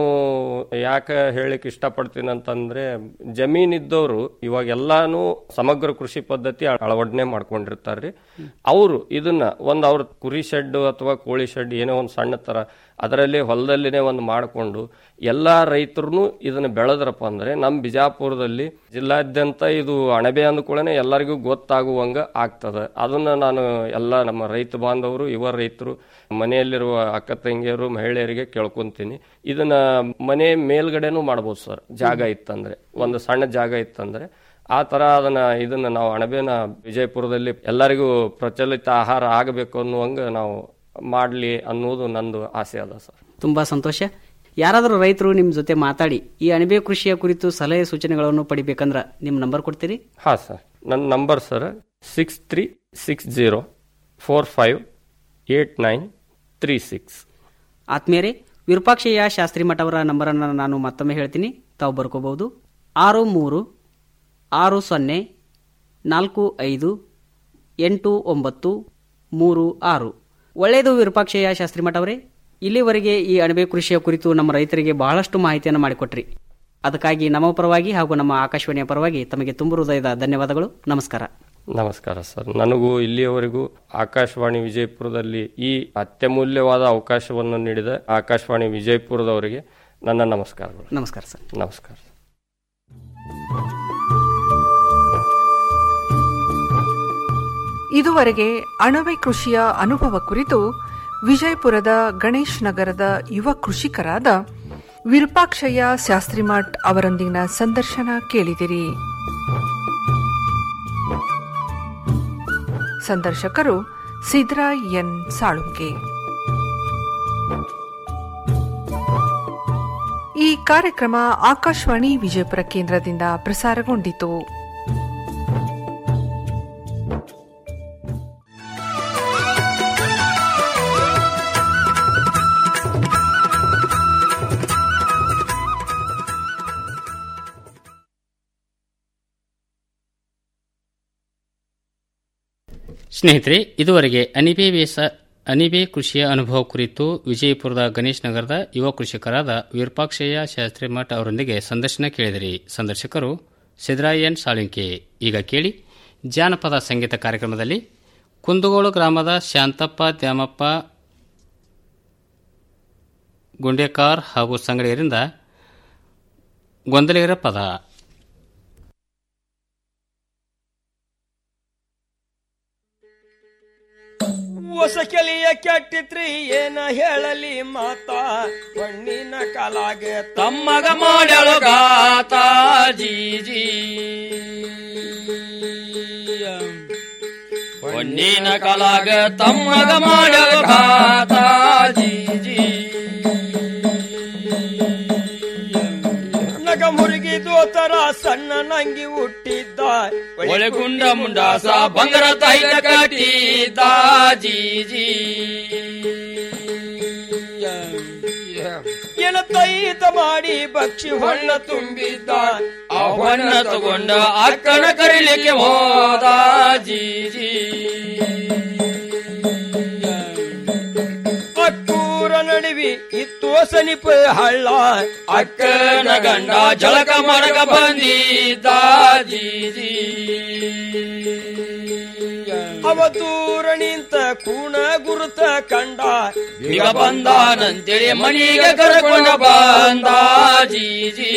[SPEAKER 19] ಯಾಕೆ ಹೇಳಿಕ್ ಇಷ್ಟಪಡ್ತೀನಿ ಅಂತಂದ್ರೆ ಜಮೀನಿದ್ದವರು ಇವಾಗ ಎಲ್ಲಾನು ಸಮಗ್ರ ಕೃಷಿ ಪದ್ಧತಿ ಅಳವಡನೆ ಮಾಡ್ಕೊಂಡಿರ್ತಾರ್ರಿ ಅವರು ಇದನ್ನ ಒಂದು ಅವ್ರ ಕುರಿ ಶೆಡ್ ಅಥವಾ ಕೋಳಿ ಶೆಡ್ ಏನೋ ಒಂದು ಸಣ್ಣ ತರ ಅದರಲ್ಲಿ ಹೊಲದಲ್ಲಿನೇ ಒಂದು ಮಾಡಿಕೊಂಡು ಎಲ್ಲಾ ರೈತರು ಇದನ್ನ ಬೆಳೆದ್ರಪ್ಪ ಅಂದ್ರೆ ನಮ್ಮ ಬಿಜಾಪುರದಲ್ಲಿ ಜಿಲ್ಲಾದ್ಯಂತ ಇದು ಅಣಬೆ ಅಂದ್ಕೂಡನೆ ಎಲ್ಲರಿಗೂ ಗೊತ್ತಾಗುವಂಗ ಆಗ್ತದೆ ಅದನ್ನ ನಾನು ಎಲ್ಲ ನಮ್ಮ ರೈತ ಬಾಂಧವರು ಯುವ ರೈತರು ಮನೆಯಲ್ಲಿರುವ ಅಕ್ಕ ತಂಗಿಯರು ಮಹಿಳೆಯರಿಗೆ ಕೇಳ್ಕೊಂತೀನಿ ಇದನ್ನ ಮನೆ ಮೇಲ್ಗಡೆನೂ ಮಾಡ್ಬೋದು ಸರ್ ಜಾಗ ಇತ್ತಂದ್ರೆ ಒಂದು ಸಣ್ಣ ಜಾಗ ಇತ್ತಂದ್ರೆ ಆ ತರ ಅದನ್ನ ಇದನ್ನ ನಾವು ಅಣಬೆನ ವಿಜಯಪುರದಲ್ಲಿ ಎಲ್ಲರಿಗೂ ಪ್ರಚಲಿತ ಆಹಾರ ಆಗಬೇಕು ಅನ್ನುವಂಗ ನಾವು ಮಾಡ್ಲಿ ಅನ್ನೋದು ನಂದು ಆಸೆ ಅದ ಸರ್
[SPEAKER 10] ತುಂಬಾ ಸಂತೋಷ ಯಾರಾದರೂ ರೈತರು ನಿಮ್ ಜೊತೆ ಮಾತಾಡಿ ಈ ಅಣಬೆ ಕೃಷಿಯ ಕುರಿತು ಸಲಹೆ ಸೂಚನೆಗಳನ್ನು ಪಡಿಬೇಕಂದ್ರ ನಿಮ್ ನಂಬರ್ ಕೊಡ್ತೀರಿ
[SPEAKER 19] ಹಾ ಸರ್ ನನ್ನ number sir six three six zero four five eight nine three six
[SPEAKER 10] ಆತ್ಮೀಯರೇ ವಿರೂಪಾಕ್ಷಯ್ಯ ಶಾಸ್ತ್ರಿ ಮಠ ಅವರ ನಂಬರನ್ನು ನಾನು ಮತ್ತೊಮ್ಮೆ ಹೇಳ್ತೀನಿ ತಾವು ಬರ್ಕೋಬಹುದು ಆರು ಮೂರು ಆರು ಸೊನ್ನೆ ನಾಲ್ಕು ಐದು ಎಂಟು ಒಂಬತ್ತು ಮೂರು ಆರು ಒಳ್ಳೆಯದು ವಿರೂಪಾಕ್ಷಯ್ಯ ಶಾಸ್ತ್ರಿ ಮಠ ಅವರೇ ಇಲ್ಲಿವರೆಗೆ ಈ ಅಣಬೆ ಕೃಷಿಯ ಕುರಿತು ನಮ್ಮ ರೈತರಿಗೆ ಬಹಳಷ್ಟು ಮಾಹಿತಿಯನ್ನು ಮಾಡಿಕೊಟ್ರಿ ಅದಕ್ಕಾಗಿ ನಮ್ಮ ಪರವಾಗಿ ಹಾಗೂ ನಮ್ಮ ಆಕಾಶವಾಣಿಯ ಪರವಾಗಿ ತಮಗೆ ತುಂಬ ಹೃದಯದ ಧನ್ಯವಾದಗಳು ನಮಸ್ಕಾರ
[SPEAKER 19] ನಮಸ್ಕಾರ ಸರ್ ನನಗೂ ಇಲ್ಲಿಯವರೆಗೂ ಆಕಾಶವಾಣಿ ವಿಜಯಪುರದಲ್ಲಿ ಈ ಅತ್ಯಮೂಲ್ಯವಾದ ಅವಕಾಶವನ್ನು ನೀಡಿದ ಆಕಾಶವಾಣಿ ವಿಜಯಪುರದವರಿಗೆ ನನ್ನ ನಮಸ್ಕಾರಗಳು
[SPEAKER 10] ನಮಸ್ಕಾರ ಸರ್
[SPEAKER 19] ನಮಸ್ಕಾರ
[SPEAKER 20] ಇದುವರೆಗೆ ಅಣಬೆ ಕೃಷಿಯ ಅನುಭವ ಕುರಿತು ವಿಜಯಪುರದ ಗಣೇಶ್ ನಗರದ ಯುವ ಕೃಷಿಕರಾದ ವಿರೂಪಾಕ್ಷಯ್ಯ ಶಾಸ್ತ್ರಿಮಠ್ ಅವರೊಂದಿಗಿನ ಸಂದರ್ಶನ ಕೇಳಿದಿರಿ ಸಂದರ್ಶಕರು ಸಿದ್ರಾ ಎನ್ ಸಾಳುಂಕೆ ಈ ಕಾರ್ಯಕ್ರಮ ಆಕಾಶವಾಣಿ ವಿಜಯಪುರ ಕೇಂದ್ರದಿಂದ ಪ್ರಸಾರಗೊಂಡಿತು
[SPEAKER 21] ಸ್ನೇಹಿತರೆ ಇದುವರೆಗೆ ಅನಿಬೆ ಬೇಸ ಅನಿಬೆ ಕೃಷಿಯ ಅನುಭವ ಕುರಿತು ವಿಜಯಪುರದ ಗಣೇಶ್ ನಗರದ ಯುವ ಕೃಷಿಕರಾದ ವಿರೂಪಾಕ್ಷಯ್ಯ ಶಾಸ್ತ್ರಿ ಮಠ್ ಅವರೊಂದಿಗೆ ಸಂದರ್ಶನ ಕೇಳಿದಿರಿ ಸಂದರ್ಶಕರು ಸಿದ್ದರಾಯನ್ ಸಾಳುಂಕೆ ಈಗ ಕೇಳಿ ಜಾನಪದ ಸಂಗೀತ ಕಾರ್ಯಕ್ರಮದಲ್ಲಿ ಕುಂದಗೋಳು ಗ್ರಾಮದ ಶಾಂತಪ್ಪ ದ್ಯಾಮಪ್ಪ ಗುಂಡೇಕಾರ್ ಹಾಗೂ ಸಂಗಡಿಗರಿಂದ ಗೊಂದಲಿಗರ ಪದ
[SPEAKER 4] ಹೊಸ ಕೆಲಿಯ ಕೆಟ್ಟಿತ್ರಿ ಏನ ಹೇಳಲಿ ಮಾತ ಮಣ್ಣಿನ ಕಾಲಾಗೆ ತಮ್ಮಗ ಮಾಡ್ಯಾಳು ಗಾತ ಜೀಜಿ ಮಣ್ಣಿನ ಕಾಲಾಗ ತಮ್ಮಗ ಮಾಡ್ಯಾಳು ಗಾತ ಜೀಜಿ ನಗ ಮುರುಗಿದು ತರ ಸಣ್ಣ ನಂಗಿ ಹುಟ್ಟಿದ್ದ
[SPEAKER 1] ಒಳಗುಂಡ ಮುಂಡಾಸ ಬಂಗರ ತೈಲ ಕಟ್ಟಿದ್ದ ಜೀಜಿ
[SPEAKER 4] ಏನ ತೈತ ಮಾಡಿ ಬಕ್ಷಿ ಹೊಣ್ಣ ತುಂಬಿದ್ದ
[SPEAKER 1] ಆ ಹೊನ್ನ ತಗೊಂಡ ಅಕ್ಕನ ಕರಿಲಿಕ್ಕೆ ಹೋದ ಜೀಜಿ
[SPEAKER 4] ಅಕ್ಕೂರ ನಡುವಿ ಇತ್ತು ಸನಿಪ ಹಳ್ಳ
[SPEAKER 1] ಅಕ್ಕನ ಗಂಡ ಜಳಕ ಮಾಡಕ ಬಂದಿದ್ದ ಜೀಜಿ
[SPEAKER 4] ಅವ ದೂರ ನಿಂತ ಕೂಣ ಗುರುತ ಕಂಡ
[SPEAKER 1] ಈಗ ಬಂದಾನಂತೇಳಿ ಮನಿಗೆ ಕರ್ಕೊಂಡ ಬಂದ ಜೀಜಿ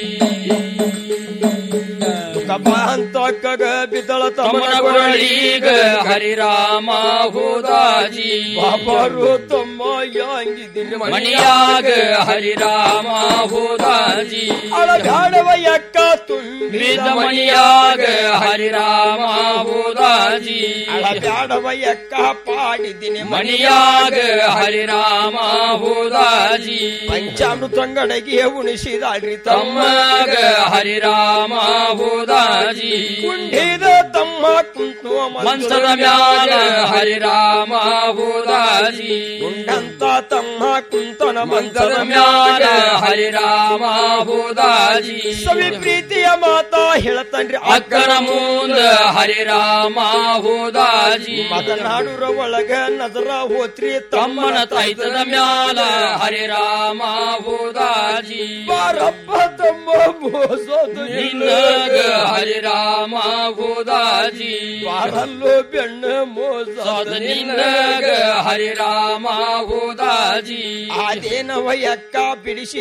[SPEAKER 4] ಅಂತ ಅಕ್ಕಗ ಬಿದ್ದಳ
[SPEAKER 1] ತಮ್ಮನ
[SPEAKER 4] ತಮ್ಮನ
[SPEAKER 1] ಗುರಳೀಗ ಹರಿರಾಮ ಹೋದಾಜಿ
[SPEAKER 4] ಬಾಬರು ತಮ್ಮ ಯಾಂಗಿದ್ದೀನಿ
[SPEAKER 1] ಮಣಿಯಾಗ ಹರಿರಾಮ ಹೋದಾಜಿ
[SPEAKER 4] ಅಳಗಾಡವ ಯಕ್ಕ ತುಂಬಿದ
[SPEAKER 1] ಬಿದ್ದ ಮಣಿಯಾಗ ಹರಿರಾಮ ಹೋದಾಜಿ
[SPEAKER 4] ಅಳಗಾಡವ ಯಕ್ಕ ಪಾಡಿದ್ದೀನಿ
[SPEAKER 1] ಮಣಿಯಾಗ ಹರಿರಾಮ ಹೋದಾಜಿ
[SPEAKER 4] ಪಂಚಾಮೃತಂಗಡಗೆ ಉಣಿಸಿದಾಳ್ರಿ
[SPEAKER 1] ತಮ್ಮಗ ಹರಿರಾಮ ಹೋದಾಜಿ
[SPEAKER 4] ಕುಂಡಿದ ತಮ್ಮ ಕುಂತು
[SPEAKER 1] ಮಂಚದ ಮ್ಯಾಲ ಹರಿರಾಮ ಹೋದಾಜಿ
[SPEAKER 4] ಗುಂಡಂತ ತಮ್ಮ ಕುಂತನ
[SPEAKER 1] ಮಂಚದ ಮ್ಯಾಲ ಹರಿರಾಮ ಹೋದಾಜಿ
[SPEAKER 4] ಸವಿ ಪ್ರೀತಿಯ ಮಾತಾ ಹೇಳ್ತಾನ್ರಿ
[SPEAKER 1] ಅಕ್ಕನ ಮುಂದ ಹರಿರಾಮ ಹೋದಾಜಿ
[SPEAKER 4] ಮದನಾಡುರ ಒಳಗ ನಜರ ಹೋತ್ರಿ
[SPEAKER 1] ತಮ್ಮನ ತೈತದ ಮ್ಯಾಲ ಹರಿರಾಮ ಹೋದಾಜಿ
[SPEAKER 4] ಬಾರಪ್ಪ ತಮ್ಮ ಮೋಸೋದು
[SPEAKER 1] ನಿನ್ನಗ ಹರಿರಾಮ ಹೋದಾಜಿ
[SPEAKER 4] ಬಾರಲ್ಲೋ ಬೆಣ್ಣ ಮೋಸ
[SPEAKER 1] ನಿನ್ನಗ ಹರಿರಾಮ ಹೋದಾಜಿ
[SPEAKER 4] ಅದೇನವ ಯಕ್ಕ ಬಿಡಿಸಿ